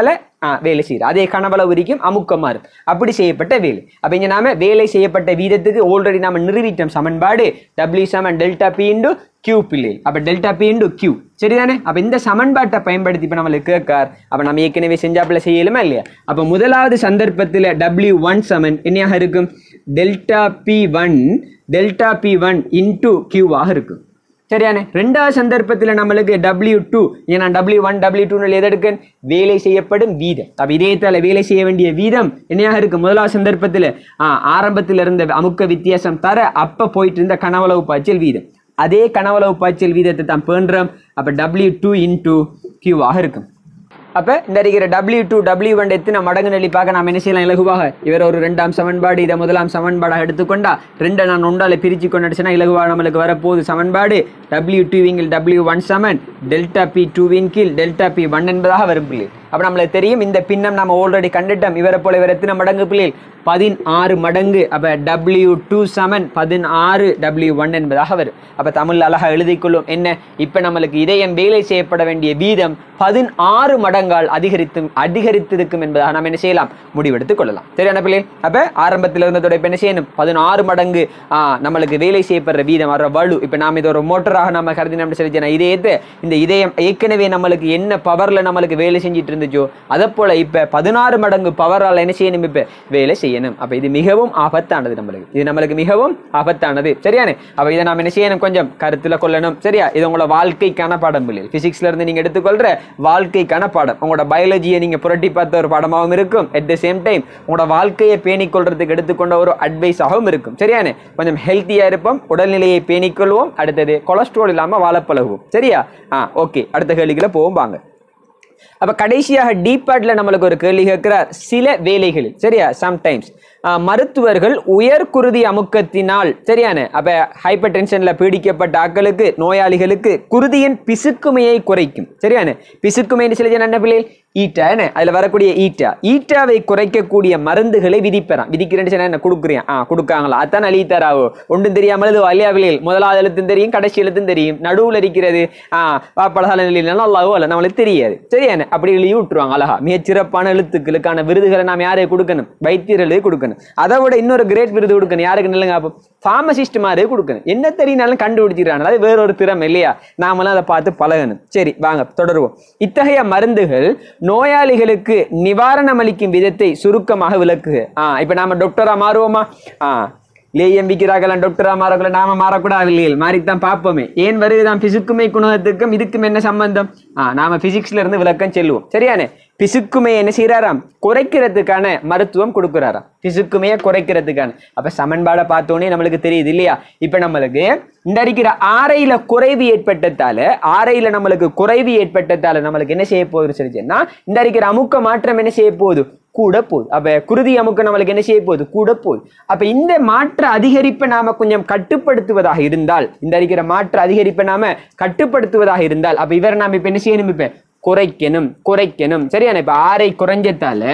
ஆ வேலை செய்யுது அதே கனவளவு இருக்கும் அமுக்கமா இருக்கும் அப்படி செய்யப்பட்ட வேலை அப்ப இங்க நாம வேலை செய்யப்பட்ட வீதத்துக்கு ஆல்ரெடி நாம நிறுவிட்டோம் சமன்பாடு டபிள்யூ சமன் டெல்டா பி இன்டு கியூ பிள்ளை அப்ப டெல்டா பி இன்டு கியூ சரிதானே அப்ப இந்த சமன்பாட்டை பயன்படுத்தி இப்ப நம்மளுக்கு கேட்கார் அப்ப நம்ம ஏற்கனவே செஞ்சாப்புல செய்யலுமா இல்லையா அப்ப முதலாவது சந்தர்ப்பத்துல டபிள்யூ ஒன் சமன் என்னையாக இருக்கும் delta P one delta P one into கியூவாக இருக்கும் சரியானே ரெண்டாவது சந்தர்ப்பத்தில் நம்மளுக்கு டபிள்யூ டூ ஏன்னா டபிள்யூ ஒன் டபிள்யூ டூ எது எடுக்க வேலை செய்யப்படும் வீதம் அப்ப இதயத்தால வேலை செய்ய வேண்டிய வீதம் என்னையாக இருக்கு முதலாவது சந்தர்ப்பத்தில் ஆரம்பத்தில் இருந்த அமுக்க வித்தியாசம் தர அப்ப போயிட்டு இருந்த கனவளவு பாய்ச்சல் வீதம் அதே கனவளவு பாய்ச்சல் வீதத்தை தான் பேண்டுறோம் அப்ப டபிள்யூ டூ இன்டூ கியூவாக இருக்கும் அப்ப இந்த இருக்கிற டபிள்யூ டூ டபிள்யூ ஒன் எத்தனை மடங்கு நெல்லி பார்க்க நாம் என்ன செய்யலாம் இலகுவாக இவர் ஒரு ரெண்டாம் சமன்பாடு இதை முதலாம் சமன்பாடாக எடுத்துக்கொண்டா ரெண்டை நான் ஒன்றால பிரிச்சு கொண்டுச்சுன்னா இலகுவாக நம்மளுக்கு வரப்போகுது சமன்பாடு டபிள்யூ டூ விங்கில் டபிள்யூ ஒன் சமன் டெல்டா பி டூவின் கீழ் டெல்டா பி ஒன் என்பதாக வரும் பிள்ளைகள் அப்ப நம்மளுக்கு தெரியும் இந்த பின்னம் நம்ம ஆல்ரெடி கண்டுட்டோம் இவரை போல இவர் எத்தனை மடங்கு பிள்ளைகள் பதினாறு மடங்கு அப்ப டபிள்யூ டூ சமன் பதினாறு டபிள்யூ ஒன் என்பதாக வரும் அப்ப தமிழ்ல அழகா எழுதிக்கொள்ளும் என்ன இப்ப நம்மளுக்கு இதயம் வேலை செய்யப்பட வேண்டிய வீதம் பதினாறு மடங்கால் அதிகரித்தும் அதிகரித்திருக்கும் என்பதாக நாம் என்ன செய்யலாம் முடிவெடுத்துக் கொள்ளலாம் சரியான பிள்ளை அப்ப ஆரம்பத்தில் இருந்ததோட இப்ப என்ன செய்யணும் பதினாறு மடங்கு ஆ, நம்மளுக்கு வேலை செய்யப்படுற வீதம் வர வலு இப்ப நாம இது ஒரு மோட்டராக நம்ம கருதி நம்ம சொல்லி இதயத்தை இந்த இதயம் ஏற்கனவே நம்மளுக்கு என்ன பவர்ல நம்மளுக்கு வேலை செஞ்சுட்டு இருந்துச்சோ அதை போல இப்ப பதினாறு மடங்கு பவரால் என்ன செய்யணும் இப்ப வேலை செய்யணும் அப்ப இது மிகவும் ஆபத்தானது நம்மளுக்கு இது நம்மளுக்கு மிகவும் ஆபத்தானது சரியானே அப்ப இதை நாம் என்ன செய்யணும் கொஞ்சம் கருத்துல கொள்ளணும் சரியா இது உங்களோட வாழ்க்கைக்கான பாடம் பிள்ளை பிசிக்ஸ்ல இருந்து நீங்க எடுத்துக்கொள்ற வாழ்க்கைக்கான பாடம் உங்களோட பயாலஜியை நீங்க புரட்டி பார்த்த ஒரு பாடமாகவும் இருக்கும் அட் த சேம் டைம் உங்களோட வாழ்க்கையை பேணிக் கொள்றதுக்கு எடுத்துக்கொண்ட ஒரு அட்வைஸாகவும் இருக்கும் சரியானே கொஞ்சம் ஹெல்த்தியா இருப்போம் உடல்நிலையை பேணிக்கொள்வோம் அடுத்தது கொலஸ்ட்ரால் இல்லாம வாழ பழகுவோம் சரியா ஆ ஓகே அடுத்த கேள்விக்குள்ள போவோம் வாங்க அப்ப கடைசியாக டீபார்ட்ல நம்மளுக்கு ஒரு கேள்வி கேட்கிறார் சில வேலைகளில் சரியா சம்டைம்ஸ் மருத்துவர்கள் உயர் குருதி அமுக்கத்தினால் சரியான அப்ப ஹைப்பர் டென்ஷன்ல பீடிக்கப்பட்ட ஆட்களுக்கு நோயாளிகளுக்கு குருதியின் பிசுக்குமையை குறைக்கும் சரியான பிசுக்குமைன்னு சொல்லி என்ன பிள்ளைகள் ஈட்டா என்ன அதுல வரக்கூடிய ஈட்டா ஈட்டாவை குறைக்கக்கூடிய மருந்துகளை விதிப்பறான் விதிக்கிறேன்னு சொன்னா என்ன கொடுக்குறேன் ஆ கொடுக்காங்களா அதான் அழித்தராவோ ஒன்றும் தெரியாமல் இது வலியா பிள்ளைகள் முதலாவது எழுத்தும் தெரியும் கடைசி எழுத்தும் தெரியும் நடுவுல இருக்கிறது ஆ பலகால நிலையில் நல்லாவோ அல்ல நம்மளுக்கு தெரியாது சரியான அப்படி எழுதி விட்டுருவாங்க அழகா மிகச் சிறப்பான எழுத்துக்களுக்கான விருதுகளை நாம் யாரை கொடுக்கணும் வைத்தியர்களுக்கு கொடுக்கணும் அதை விட இன்னொரு கிரேட் விருது கொடுக்கணும் யாருக்கு நில்லுங்க அப்போ ஃபார்மசிஸ்ட் மாதிரி கொடுக்கணும் என்ன தெரியினாலும் கண்டுபிடிச்சிடறாங்க அது வேற ஒரு திறமை இல்லையா நாமெல்லாம் அதை பார்த்து பழகணும் சரி வாங்க தொடருவோம் இத்தகைய மருந்துகள் நோயாளிகளுக்கு நிவாரணம் அளிக்கும் விதத்தை சுருக்கமாக விளக்குக ஆ இப்போ நாம டாக்டரா மாறுவோமா ஆ லேயம் விற்கிறார்களாம் டாக்டரா மாறக்குள்ள நாம மாறக்கூடாது இல்லையில் மாறித்தான் பார்ப்போமே ஏன் வருதுதான் பிசுக்குமை குணத்துக்கும் இதுக்கும் என்ன சம்பந்தம் ஆ நாம பிசிக்ஸ்ல இருந்து விளக்கம் செல்லுவோம் சரியானே பிசுக்குமை என்ன செய்யறாராம் குறைக்கிறதுக்கான மருத்துவம் கொடுக்குறாராம் பிசுக்குமையை குறைக்கிறதுக்கான அப்ப சமன்பாடை பார்த்தோன்னே நம்மளுக்கு தெரியுது இல்லையா இப்ப நம்மளுக்கு இந்த அடிக்கிற ஆரையில குறைவு ஏற்பட்டதால ஆரையில நம்மளுக்கு குறைவு ஏற்பட்டதால நம்மளுக்கு என்ன செய்ய போகுது சொல்லிச்சுன்னா இந்த அடிக்கிற அமுக்க மாற்றம் என்ன செய்ய போகுது கூட போகுது அப்ப குருதி அமுக்கம் நம்மளுக்கு என்ன செய்ய போகுது கூட போகுது அப்ப இந்த மாற்ற அதிகரிப்பை நாம கொஞ்சம் கட்டுப்படுத்துவதாக இருந்தால் இந்த அடிக்கிற மாற்ற அதிகரிப்பை நாம கட்டுப்படுத்துவதாக இருந்தால் அப்ப இவரை நாம இப்ப என்ன செய்யணும் இப்ப குறைக்கணும் குறைக்கணும் சரியான இப்ப ஆரை குறைஞ்சத்தால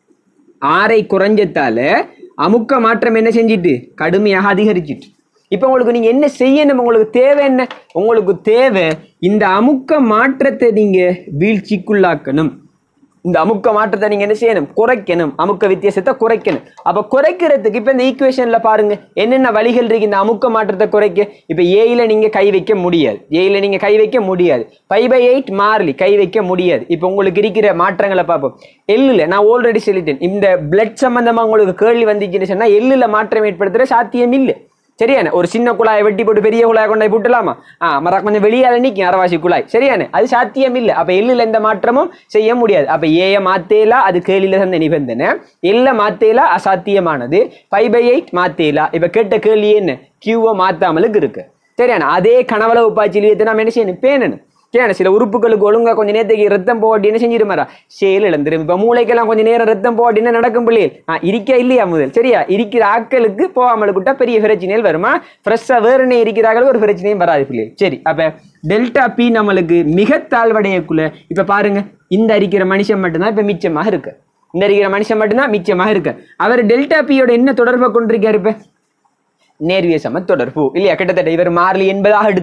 ஆரை குறைஞ்சத்தால அமுக்க மாற்றம் என்ன செஞ்சிட்டு கடுமையாக அதிகரிச்சிட்டு இப்போ உங்களுக்கு நீங்க என்ன செய்யணும் உங்களுக்கு தேவை என்ன உங்களுக்கு தேவை இந்த அமுக்க மாற்றத்தை நீங்க வீழ்ச்சிக்குள்ளாக்கணும் இந்த அமுக்க மாற்றத்தை நீங்க என்ன செய்யணும் குறைக்கணும் அமுக்க வித்தியாசத்தை குறைக்கணும் அப்ப குறைக்கிறதுக்கு இப்ப இந்த ஈக்குவேஷன்ல பாருங்க என்னென்ன வழிகள் இருக்கு இந்த அமுக்க மாற்றத்தை குறைக்க இப்ப ஏயில நீங்க கை வைக்க முடியாது ஏயில நீங்க கை வைக்க முடியாது ஃபைவ் பை எயிட் மாறலி கை வைக்க முடியாது இப்ப உங்களுக்கு இருக்கிற மாற்றங்களை பார்ப்போம் எள்ளுல நான் ஆல்ரெடி சொல்லிட்டேன் இந்த பிளட் சம்பந்தமா உங்களுக்கு கேள்வி வந்துச்சுன்னு சொன்னா எள்ளுல மாற்றம் ஏற்படுத்துற சாத்தியம் இல்லை சரியானே ஒரு சின்ன குழாயை வெட்டி போட்டு பெரிய குழாயை கொண்டு போய் போட்டுலாமா ஆ மர கொஞ்சம் வெளியால நிற்கும் அரவாசி குழாய் சரியானே அது சாத்தியம் இல்லை அப்ப எள்ளுல எந்த மாற்றமும் செய்ய முடியாது அப்ப ஏய மாத்தேலா அது கேள்வியில தந்த நிபந்தனை எல்ல மாத்தேலா அசாத்தியமானது ஃபைவ் பை எயிட் மாத்தேலா இப்ப கேட்ட கேள்வி என்ன கியூவை மாத்தாமலுக்கு இருக்கு சரியானே அதே கனவளவு பாய்ச்சல் நம்ம என்ன செய்யணும் பேணணும் சரியான சில உறுப்புகளுக்கு ஒழுங்கா கொஞ்ச நேரத்துக்கு ரத்தம் போட்டு என்ன செஞ்சிருமாரா செயல் இழந்துரும் இப்ப மூளைக்கெல்லாம் கொஞ்ச நேரம் ரத்தம் போட்டு என்ன நடக்கும் பிள்ளைகள் ஆ இருக்கா இல்லையா முதல் சரியா இருக்கிற ஆட்களுக்கு போகாமல் விட்டா பெரிய பிரச்சனைகள் வருமா ஃப்ரெஷ்ஷா வேற என்ன இருக்கிறார்களுக்கு ஒரு பிரச்சனையும் வராது பிள்ளைகள் சரி அப்ப டெல்டா பி நம்மளுக்கு மிக தாழ்வடையக்குள்ள இப்ப பாருங்க இந்த அரிக்கிற மனுஷன் மட்டும்தான் இப்ப மிச்சமாக இருக்கு இந்த அரிக்கிற மனுஷன் மட்டும்தான் மிச்சமாக இருக்கு அவர் டெல்டா பியோட என்ன தொடர்பை கொண்டிருக்காரு இப்ப நேர்விய சம தொடர்பு இல்லையா கிட்டத்தட்ட இவர் மாறிலி என்பதாக எடுத்தா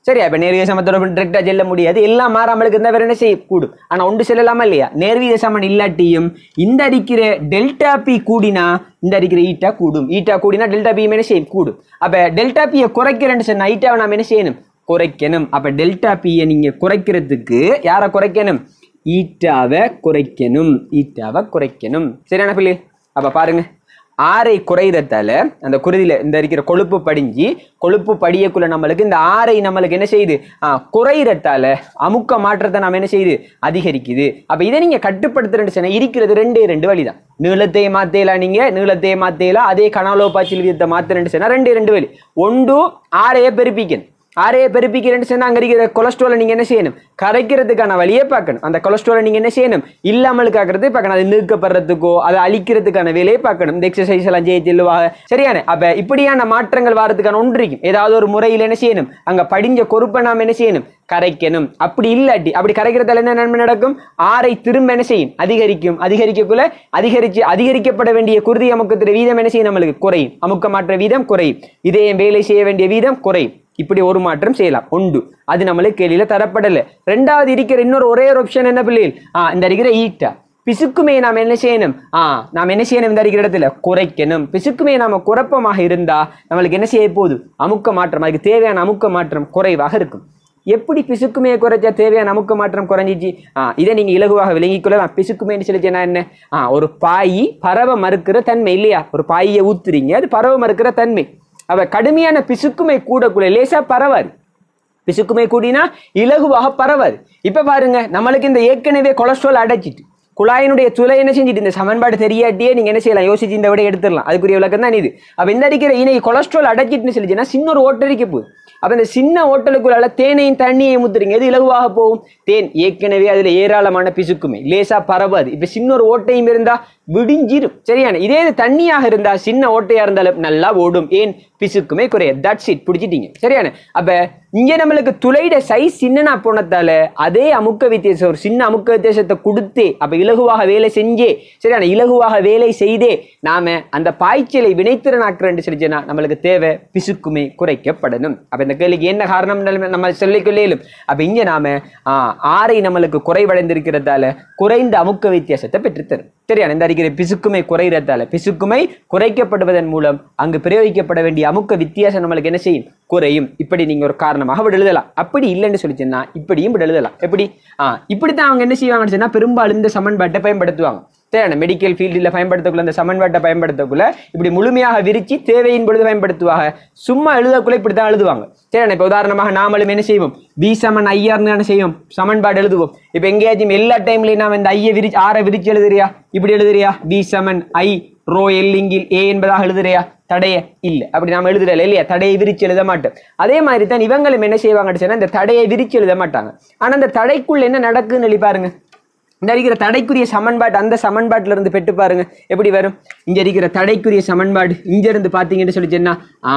சரியா இப்ப நேர்வீத சமத்தோட டிரெக்டா செல்ல முடியாது எல்லாம் மாறாமலுக்கு இருந்தா வேற என்ன செய்ய கூடும் ஆனா ஒன்று செல்லலாமா இல்லையா நேர்வீத சமன் இல்லாட்டியும் இந்த அடிக்கிற டெல்டா பி கூடினா இந்த அடிக்கிற ஈட்டா கூடும் ஈட்டா கூடினா டெல்டா பி என்ன செய்யும் கூடும் அப்ப டெல்டா பியை குறைக்கிறேன்னு சொன்னா ஈட்டாவை நாம என்ன செய்யணும் குறைக்கணும் அப்ப டெல்டா பியை நீங்க குறைக்கிறதுக்கு யாரை குறைக்கணும் ஈட்டாவை குறைக்கணும் ஈட்டாவை குறைக்கணும் சரியான பிள்ளை அப்ப பாருங்க ஆரை குறைதத்தால அந்த குருதியில இந்த இருக்கிற கொழுப்பு படிஞ்சு கொழுப்பு படியக்குள்ள நம்மளுக்கு இந்த ஆரை நம்மளுக்கு என்ன செய்யுது ஆ, குறையிறத்தால அமுக்க மாற்றத்தை நாம என்ன செய்யுது அதிகரிக்குது அப்ப இதை நீங்க கட்டுப்படுத்துறேன்னு சொன்னா இருக்கிறது ரெண்டே ரெண்டு வழிதான் நீளத்தை மாத்தேலாம் நீங்க நீளத்தை மாத்தேலாம் அதே கனாலோ பாய்ச்சல் விதத்தை மாத்துறேன்னு சொன்னா ரெண்டே ரெண்டு வழி ஒன்று ஆரையை பெருப்பிக்கணும் ஆரையை பெருப்பிக்கிறேன்னு சொன்னா அங்க இருக்கிற கொலஸ்ட்ராலை நீங்க என்ன செய்யணும் கரைக்கிறதுக்கான வழியே பார்க்கணும் அந்த கொலஸ்ட்ராலை நீங்க என்ன செய்யணும் இல்லாமல் காக்கிறது பார்க்கணும் அது நீக்கப்படுறதுக்கோ அதை அழிக்கிறதுக்கான வேலையை பார்க்கணும் இந்த எக்ஸசைஸ் எல்லாம் செய்ய செல்லுவாங்க சரியான அப்ப இப்படியான மாற்றங்கள் வரதுக்கான ஒன்று இருக்கும் ஏதாவது ஒரு முறையில் என்ன செய்யணும் அங்க படிஞ்ச கொறுப்பை நாம என்ன செய்யணும் கரைக்கணும் அப்படி இல்லாட்டி அப்படி கரைக்கிறதால என்ன நன்மை நடக்கும் ஆரை திரும்ப என்ன செய்யும் அதிகரிக்கும் அதிகரிக்கக்குள்ள அதிகரிச்சு அதிகரிக்கப்பட வேண்டிய குருதி அமுக்கத்தின் வீதம் என்ன செய்யும் நம்மளுக்கு குறையும் அமுக்க மாற்ற வீதம் குறையும் இதயம் வேலை செய்ய வேண்டிய வீதம் குறையும் இப்படி ஒரு மாற்றம் செய்யலாம் உண்டு அது நம்மளுக்கு கேள்வியில தரப்படல ரெண்டாவது இருக்கிற இன்னொரு ஒரே ஒரு ஆப்ஷன் என்ன பிள்ளைகள் ஆ இந்த இருக்கிற ஈட்டா பிசுக்குமே நாம் என்ன செய்யணும் ஆ நாம் என்ன செய்யணும் இந்த இருக்கிற இடத்துல குறைக்கணும் பிசுக்குமே நாம குழப்பமாக இருந்தா நம்மளுக்கு என்ன செய்ய போகுது அமுக்க மாற்றம் அதுக்கு தேவையான அமுக்க மாற்றம் குறைவாக இருக்கும் எப்படி பிசுக்குமையை குறைச்சா தேவையான அமுக்க மாற்றம் குறைஞ்சிச்சு ஆ இதை நீங்க இலகுவாக விளங்கிக் கொள்ளலாம் பிசுக்குமைன்னு சொல்லிச்சேன்னா என்ன ஆ ஒரு பாய் பறவை மறுக்கிற தன்மை இல்லையா ஒரு பாயை ஊத்துறீங்க அது பறவை மறுக்கிற தன்மை அவ கடுமையான பிசுக்குமை கூடக்குள்ள லேசா பரவாது பிசுக்குமை கூடினா இலகுவாக பரவாது இப்ப பாருங்க நம்மளுக்கு இந்த ஏற்கனவே கொலஸ்ட்ரால் அடைச்சிட்டு குழாயினுடைய துளை என்ன செஞ்சுட்டு இந்த சமன்பாடு தெரியாட்டியே நீங்க என்ன செய்யலாம் யோசிச்சு இந்த விட எடுத்துடலாம் அதுக்குரிய விளக்கம் தான் இது அப்ப இந்த அடிக்கிற இணை கொலஸ்ட்ரால் அடைச்சிட்டுன்னு சொல்லிச்சுன்னா சின்ன ஒரு ஓட்டரிக்க போகுது அப்ப இந்த சின்ன ஓட்டலுக்குள்ளால தேனையும் தண்ணியையும் முத்துறீங்க எது இலகுவாக போகும் தேன் ஏற்கனவே அதுல ஏராளமான பிசுக்குமை லேசா பரவாது இப்ப சின்ன ஒரு ஓட்டையும் இருந்தா விடிஞ்சிரும் சரியான இதே இது தண்ணியாக இருந்தா சின்ன ஓட்டையா இருந்தாலும் நல்லா ஓடும் ஏன் பிசுக்குமே குறைய தட்ஸ் இட் பிடிச்சிட்டீங்க சரியான அப்ப இங்க நம்மளுக்கு துளையிட சைஸ் சின்னனா போனதால அதே அமுக்க வித்தியாசம் ஒரு சின்ன அமுக்க வித்தியாசத்தை கொடுத்தே அப்ப இலகுவாக வேலை செஞ்சே சரியான இலகுவாக வேலை செய்தே நாம அந்த பாய்ச்சலை வினைத்திறனாக்குறேன்னு சொல்லிச்சுன்னா நம்மளுக்கு தேவை பிசுக்குமே குறைக்கப்படணும் அப்ப இந்த கேள்விக்கு என்ன காரணம் நம்ம சொல்லிக்கொள்ளேலும் அப்ப இங்க நாம ஆ, ஆரை நம்மளுக்கு குறைவடைந்திருக்கிறதால குறைந்த அமுக்க வித்தியாசத்தை பெற்றுத்தரும் சரியான இந்த அடிக்கிற பிசுக்குமை குறைகிறதால பிசுக்குமை குறைக்கப்படுவதன் மூலம் அங்கு பிரயோகிக்கப்பட வேண்டிய அமுக்க வித்தியாசம் நம்மளுக்கு என்ன செய்யும் குறையும் இப்படி நீங்க ஒரு காரணமாக விட எழுதலாம் அப்படி இல்லைன்னு சொல்லிச்சுன்னா இப்படியும் விட எழுதலாம் எப்படி ஆ இப்படித்தான் அவங்க என்ன செய்வாங்கன்னு சொன்னா பெரும்பாலும் இந்த சமன்பாட்டை பயன்படுத்துவாங்க தேவையான மெடிக்கல் ஃபீல்டில் பயன்படுத்தக்குள்ள இந்த சமன்பாட்டை பயன்படுத்தக்குள்ள இப்படி முழுமையாக விரிச்சு தேவையின் பொழுது பயன்படுத்துவாங்க சும்மா எழுதக்குள்ள இப்படி தான் எழுதுவாங்க சரியான இப்போ உதாரணமாக நாமளும் என்ன செய்வோம் பி சமன் ஐஆர்னு என்ன செய்வோம் சமன்பாடு எழுதுவோம் இப்போ எங்கேயாச்சும் எல்லா டைம்லையும் நாம இந்த ஐயை விரிச்சு ஆரை விரிச்சு எழுதுறியா இப்படி எழுதுறியா பி சமன் ஐ ரோ எல்லிங்கில் ஏ என்பதாக எழுதுறியா தடைய இல்ல அப்படி நாம எழுதுறல இல்லையா தடையை விரிச்சு எழுத மாட்டோம் அதே மாதிரி தான் இவங்களும் என்ன செய்வாங்கன்னு சொன்னா இந்த தடையை விரிச்சு எழுத மாட்டாங்க ஆனா அந்த தடைக்குள்ள என்ன நடக்குன்னு சொல்லி பாருங்க இந்த இருக்கிற தடைக்குரிய சமன்பாடு அந்த சமன்பாட்டுல இருந்து பெற்று பாருங்க எப்படி வரும் இங்க இருக்கிற தடைக்குரிய சமன்பாடு இங்க இருந்து பாத்தீங்கன்னு சொல்லி சொன்னா ஆ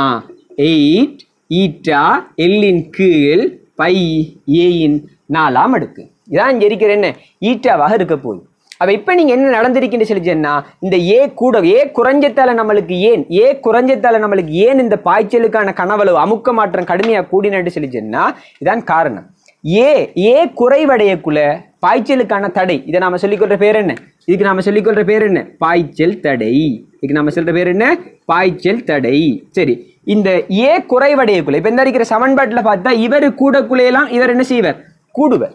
எயிட் ஈட்டா எல்லின் கீழ் பை ஏயின் நாலாம் அடுக்கு இதான் இங்க இருக்கிற என்ன ஈட்டாவாக இருக்க போகுது அப்ப இப்ப நீங்க என்ன நடந்திருக்குன்னு சொல்லி சொன்னா இந்த ஏ கூட ஏ குறைஞ்சத்தால நம்மளுக்கு ஏன் ஏ குறைஞ்சத்தால நம்மளுக்கு ஏன் இந்த பாய்ச்சலுக்கான கனவளவு அமுக்க மாற்றம் கடுமையா கூடினு சொல்லி சொன்னா இதான் காரணம் ஏ ஏ குறைவடையக்குள்ள பாய்ச்சலுக்கான தடை இதை நாம சொல்லிக்கொள்ற பேர் என்ன இதுக்கு நாம சொல்லிக்கொள்ற பேர் என்ன பாய்ச்சல் தடை இதுக்கு நாம சொல்ற பேர் என்ன பாய்ச்சல் தடை சரி இந்த ஏ குறைவடையக்குள்ள இப்ப இந்த இருக்கிற சமன்பாட்டுல பார்த்தா இவர் கூடக்குள்ளையெல்லாம் இவர் என்ன செய்வர் கூடுவர்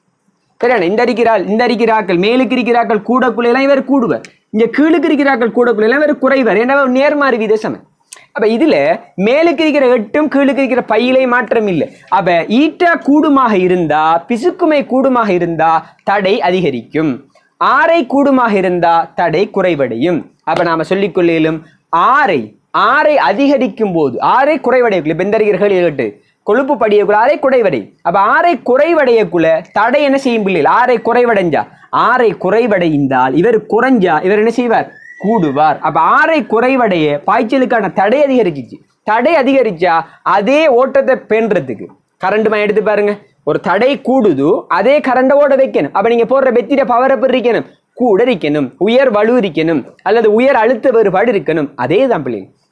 சரியான இந்த இருக்கிறாள் இந்த இருக்கிறாக்கள் மேலுக்கு இருக்கிறாக்கள் கூடக்குள்ளையெல்லாம் இவர் கூடுவர் இங்க கீழுக்கு இருக்கிறாக்கள் கூடக்குள்ளையெல்லாம் இவர் குறைவர் ஏன்னா இவர் நேர்மாறி விதசமன் அப்ப இதுல மேலுக்கு இருக்கிற எட்டும் கீழுக்கு இருக்கிற பையிலே மாற்றம் இல்லை அப்ப ஈட்டா கூடுமாக இருந்தா பிசுக்குமை கூடுமாக இருந்தா தடை அதிகரிக்கும் ஆரை கூடுமாக இருந்தா தடை குறைவடையும் அப்ப நாம சொல்லிக்கொள்ளிலும் ஆரை ஆரை அதிகரிக்கும் போது ஆரை குறைவடையக்குள்ள இப்ப இந்த இருக்கிற கேள்வி கேட்டு கொழுப்பு படியக்குள்ள ஆரை குறைவடை அப்ப ஆரை குறைவடையக்குள்ள தடை என்ன செய்யும் பிள்ளைகள் ஆரை குறைவடைஞ்சா ஆரை குறைவடைந்தால் இவர் குறைஞ்சா இவர் என்ன செய்வார் கூடுவார் அப்ப ஆரை குறைவடைய பாய்ச்சலுக்கான தடை அதிகரிச்சிச்சு தடை அதிகரிச்சா அதே ஓட்டத்தை பேண்டுறதுக்கு கரண்ட் மயம் எடுத்து பாருங்க ஒரு தடை கூடுது அதே கரண்ட ஓட வைக்கணும் அப்ப நீங்க போடுற வெத்திர பவர் எப்படி இருக்கணும் கூட இருக்கணும் உயர் வலு இருக்கணும் அல்லது உயர் அழுத்த வேறுபாடு இருக்கணும் அதே தான் பிள்ளைங்க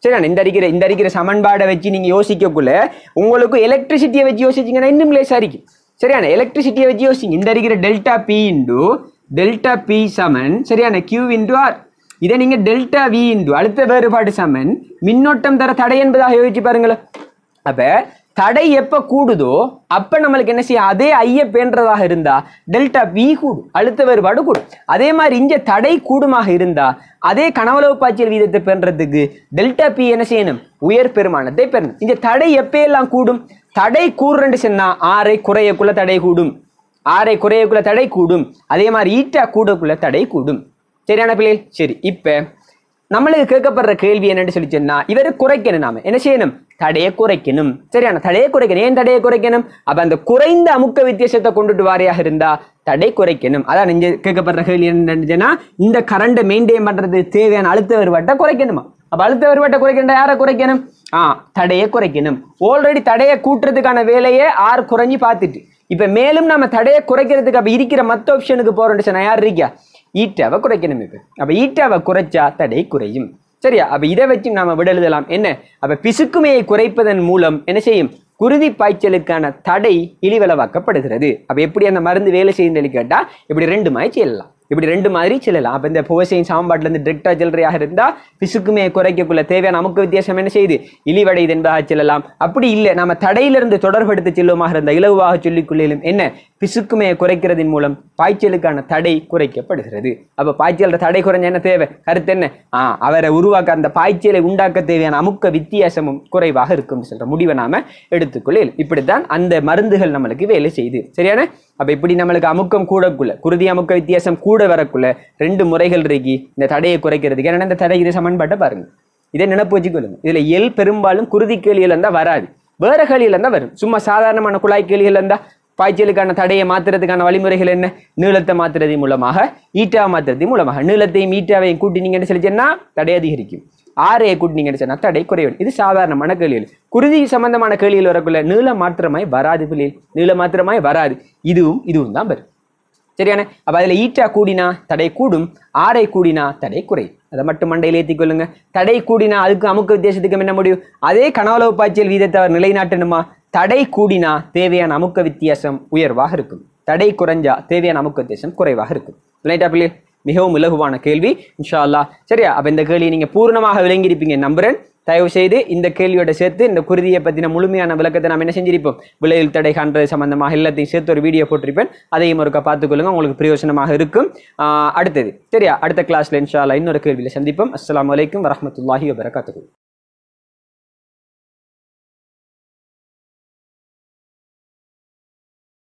சரியான இந்த அடிக்கிற இந்த அடிக்கிற சமன்பாடை வச்சு நீங்க யோசிக்கக்குள்ள உங்களுக்கு எலக்ட்ரிசிட்டியை வச்சு யோசிச்சீங்கன்னா இன்னும் லேசா இருக்கும் சரியான எலக்ட்ரிசிட்டியை வச்சு யோசிங்க இந்த அடிக்கிற delta P into delta P சமன் சரியான கியூ இன்டு ஆர் இதை நீங்க டெல்டா வி இன்டு அடுத்த வேறுபாடு சமன் மின்னோட்டம் தர தடை என்பதாக யோசிச்சு பாருங்களேன் அப்ப தடை எப்ப கூடுதோ அப்ப நம்மளுக்கு என்ன செய்யும் அதே ஐய பேன்றதாக இருந்தா டெல்டா வி கூடும் அழுத்த வேறுபாடு கூடும் அதே மாதிரி இங்க தடை கூடுமாக இருந்தா அதே கனவளவு பாய்ச்சல் வீதத்தை பெறறதுக்கு டெல்டா பி என்ன செய்யணும் உயர் பெருமானத்தை பெறணும் இங்க தடை எப்பயெல்லாம் கூடும் தடை கூடுறேன்னு சொன்னா ஆறை குறையக்குள்ள தடை கூடும் ஆறை குறையக்குள்ள தடை கூடும் அதே மாதிரி ஈட்டா கூடக்குள்ள தடை கூடும் சரியான பிள்ளைகள் சரி இப்ப நம்மளுக்கு கேட்கப்படுற கேள்வி என்னன்னு சொல்லி சொன்னா இவரை குறைக்கணும் நாம என்ன செய்யணும் தடையை குறைக்கணும் சரியான தடையை குறைக்கணும் ஏன் தடையை குறைக்கணும் அப்ப அந்த குறைந்த அமுக்க வித்தியாசத்தை கொண்டுட்டு வாரியாக இருந்தா தடை குறைக்கணும் அதான் இங்க கேட்கப்படுற கேள்வி என்னன்னு சொன்னா இந்த கரண்டை மெயின்டைன் பண்றது தேவையான அழுத்த வேறுபாட்டை குறைக்கணுமா அப்ப அழுத்த வேறுபாட்டை குறைக்கணும் யாரை குறைக்கணும் ஆ தடையை குறைக்கணும் ஆல்ரெடி தடையை கூட்டுறதுக்கான வேலையை ஆறு குறைஞ்சி பார்த்துட்டு இப்ப மேலும் நம்ம தடையை குறைக்கிறதுக்கு அப்ப இருக்கிற மத்த ஆப்ஷனுக்கு போறோம்னு சொன்னா யார் இருக்கா ஈட்டாவை குறைக்கணும் இப்ப அப்ப ஈட்டாவை குறைச்சா தடை குறையும் சரியா அப்ப இதை வச்சு நாம விட எழுதலாம் என்ன அப்ப பிசுக்குமையை குறைப்பதன் மூலம் என்ன செய்யும் குருதி பாய்ச்சலுக்கான தடை இழிவளவாக்கப்படுகிறது அப்ப எப்படி அந்த மருந்து வேலை செய்யுன்னு கேட்டா இப்படி ரெண்டு மாதிரி செய்யலாம் இப்படி ரெண்டு மாதிரி செல்லலாம் அப்ப இந்த புவசையின் சாம்பாட்டுல இருந்து டிரெக்டா செல்றையாக இருந்தா பிசுக்குமையை குறைக்கக்குள்ள தேவையான நமக்கு வித்தியாசம் என்ன செய்யுது இழிவடைது என்பதாக செல்லலாம் அப்படி இல்லை நம்ம தடையிலிருந்து தொடர்படுத்த செல்லுமாக இருந்த இலகுவாக சொல்லிக்கொள்ளும் என்ன பிசுக்குமையை குறைக்கிறதின் மூலம் பாய்ச்சலுக்கான தடை குறைக்கப்படுகிறது அப்ப பாய்ச்சல் தடை குறைஞ்ச என்ன தேவை கருத்து என்ன ஆ அவரை உருவாக்க அந்த பாய்ச்சலை உண்டாக்க தேவையான அமுக்க வித்தியாசமும் குறைவாக இருக்கும் சொல்ற முடிவை நாம எடுத்துக்கொள்ள இப்படித்தான் அந்த மருந்துகள் நம்மளுக்கு வேலை செய்யுது சரியான அப்ப இப்படி நம்மளுக்கு அமுக்கம் கூடக்குள்ள குருதி அமுக்க வித்தியாசம் கூட வரக்குள்ள ரெண்டு முறைகள் இருக்கு இந்த தடையை குறைக்கிறதுக்கு ஏன்னா இந்த தடை இது சமன்பாட்டை பாருங்க இதை நினைப்பு வச்சுக்கொள்ளுங்க இதுல எல் பெரும்பாலும் குருதி கேளிகள் இருந்தா வராது வேற கேளிகள் இருந்தா வரும் சும்மா சாதாரணமான குழாய் கேளிகள் இருந்தா பாய்ச்சலுக்கான தடையை மாத்துறதுக்கான வழிமுறைகள் என்ன நீளத்தை மாத்துறது மூலமாக ஈட்டாவை மாத்துறது மூலமாக நீளத்தையும் ஈட்டாவையும் கூட்டினீங்கன்னு சொல்லிச்சேன்னா தடை அதிகரிக்கும் ஆரையை கூட்டினீங்கன்னு சொன்னா தடை குறையும் இது சாதாரணமான கேள்விகள் குருதி சம்பந்தமான கேள்விகள் வரக்குள்ள நீளம் மாத்திரமாய் வராது பிள்ளைகள் நீளம் மாத்திரமாய் வராது இதுவும் இதுவும் தான் வரும் சரியான அப்ப அதுல ஈட்டா கூடினா தடை கூடும் ஆரை கூடினா தடை குறையும் அதை மட்டும் மண்டையில் ஏற்றிக் கொள்ளுங்க தடை கூடினா அதுக்கு அமுக்க வித்தியாசத்துக்கு என்ன முடியும் அதே கனவளவு பாய்ச்சல் வீதத்தை அவர் நிலைநாட்டணுமா தடை கூடினா தேவையான அமுக்க வித்தியாசம் உயர்வாக இருக்கும் தடை குறைஞ்சா தேவையான அமுக்க வித்தியாசம் குறைவாக இருக்கும் ரைட்டா பிள்ளை மிகவும் இலகுவான கேள்வி இன்ஷா அல்லாஹ் சரியா அப்ப இந்த கேள்வியை நீங்க பூர்ணமாக விளங்கியிருப்பீங்க நம்புறேன் தயவு செய்து இந்த கேள்வியோட சேர்த்து இந்த குருதியை பத்தின முழுமையான விளக்கத்தை நாம் என்ன செஞ்சிருப்போம் விளைவில் தடை காண்றது சம்பந்தமாக எல்லாத்தையும் சேர்த்து ஒரு வீடியோ போட்டிருப்பேன் அதையும் ஒருக்கா பார்த்துக்கொள்ளுங்க உங்களுக்கு பிரயோஜனமாக இருக்கும் ஆஹ் அடுத்தது சரியா அடுத்த கிளாஸ்ல இன்ஷா அல்லாஹ் இன்னொரு கேள்வியில சந்திப்போம் அஸ்ஸலாமு அலைக்கும் வரஹ்மத்துல்லாஹி வபரகாத்துஹு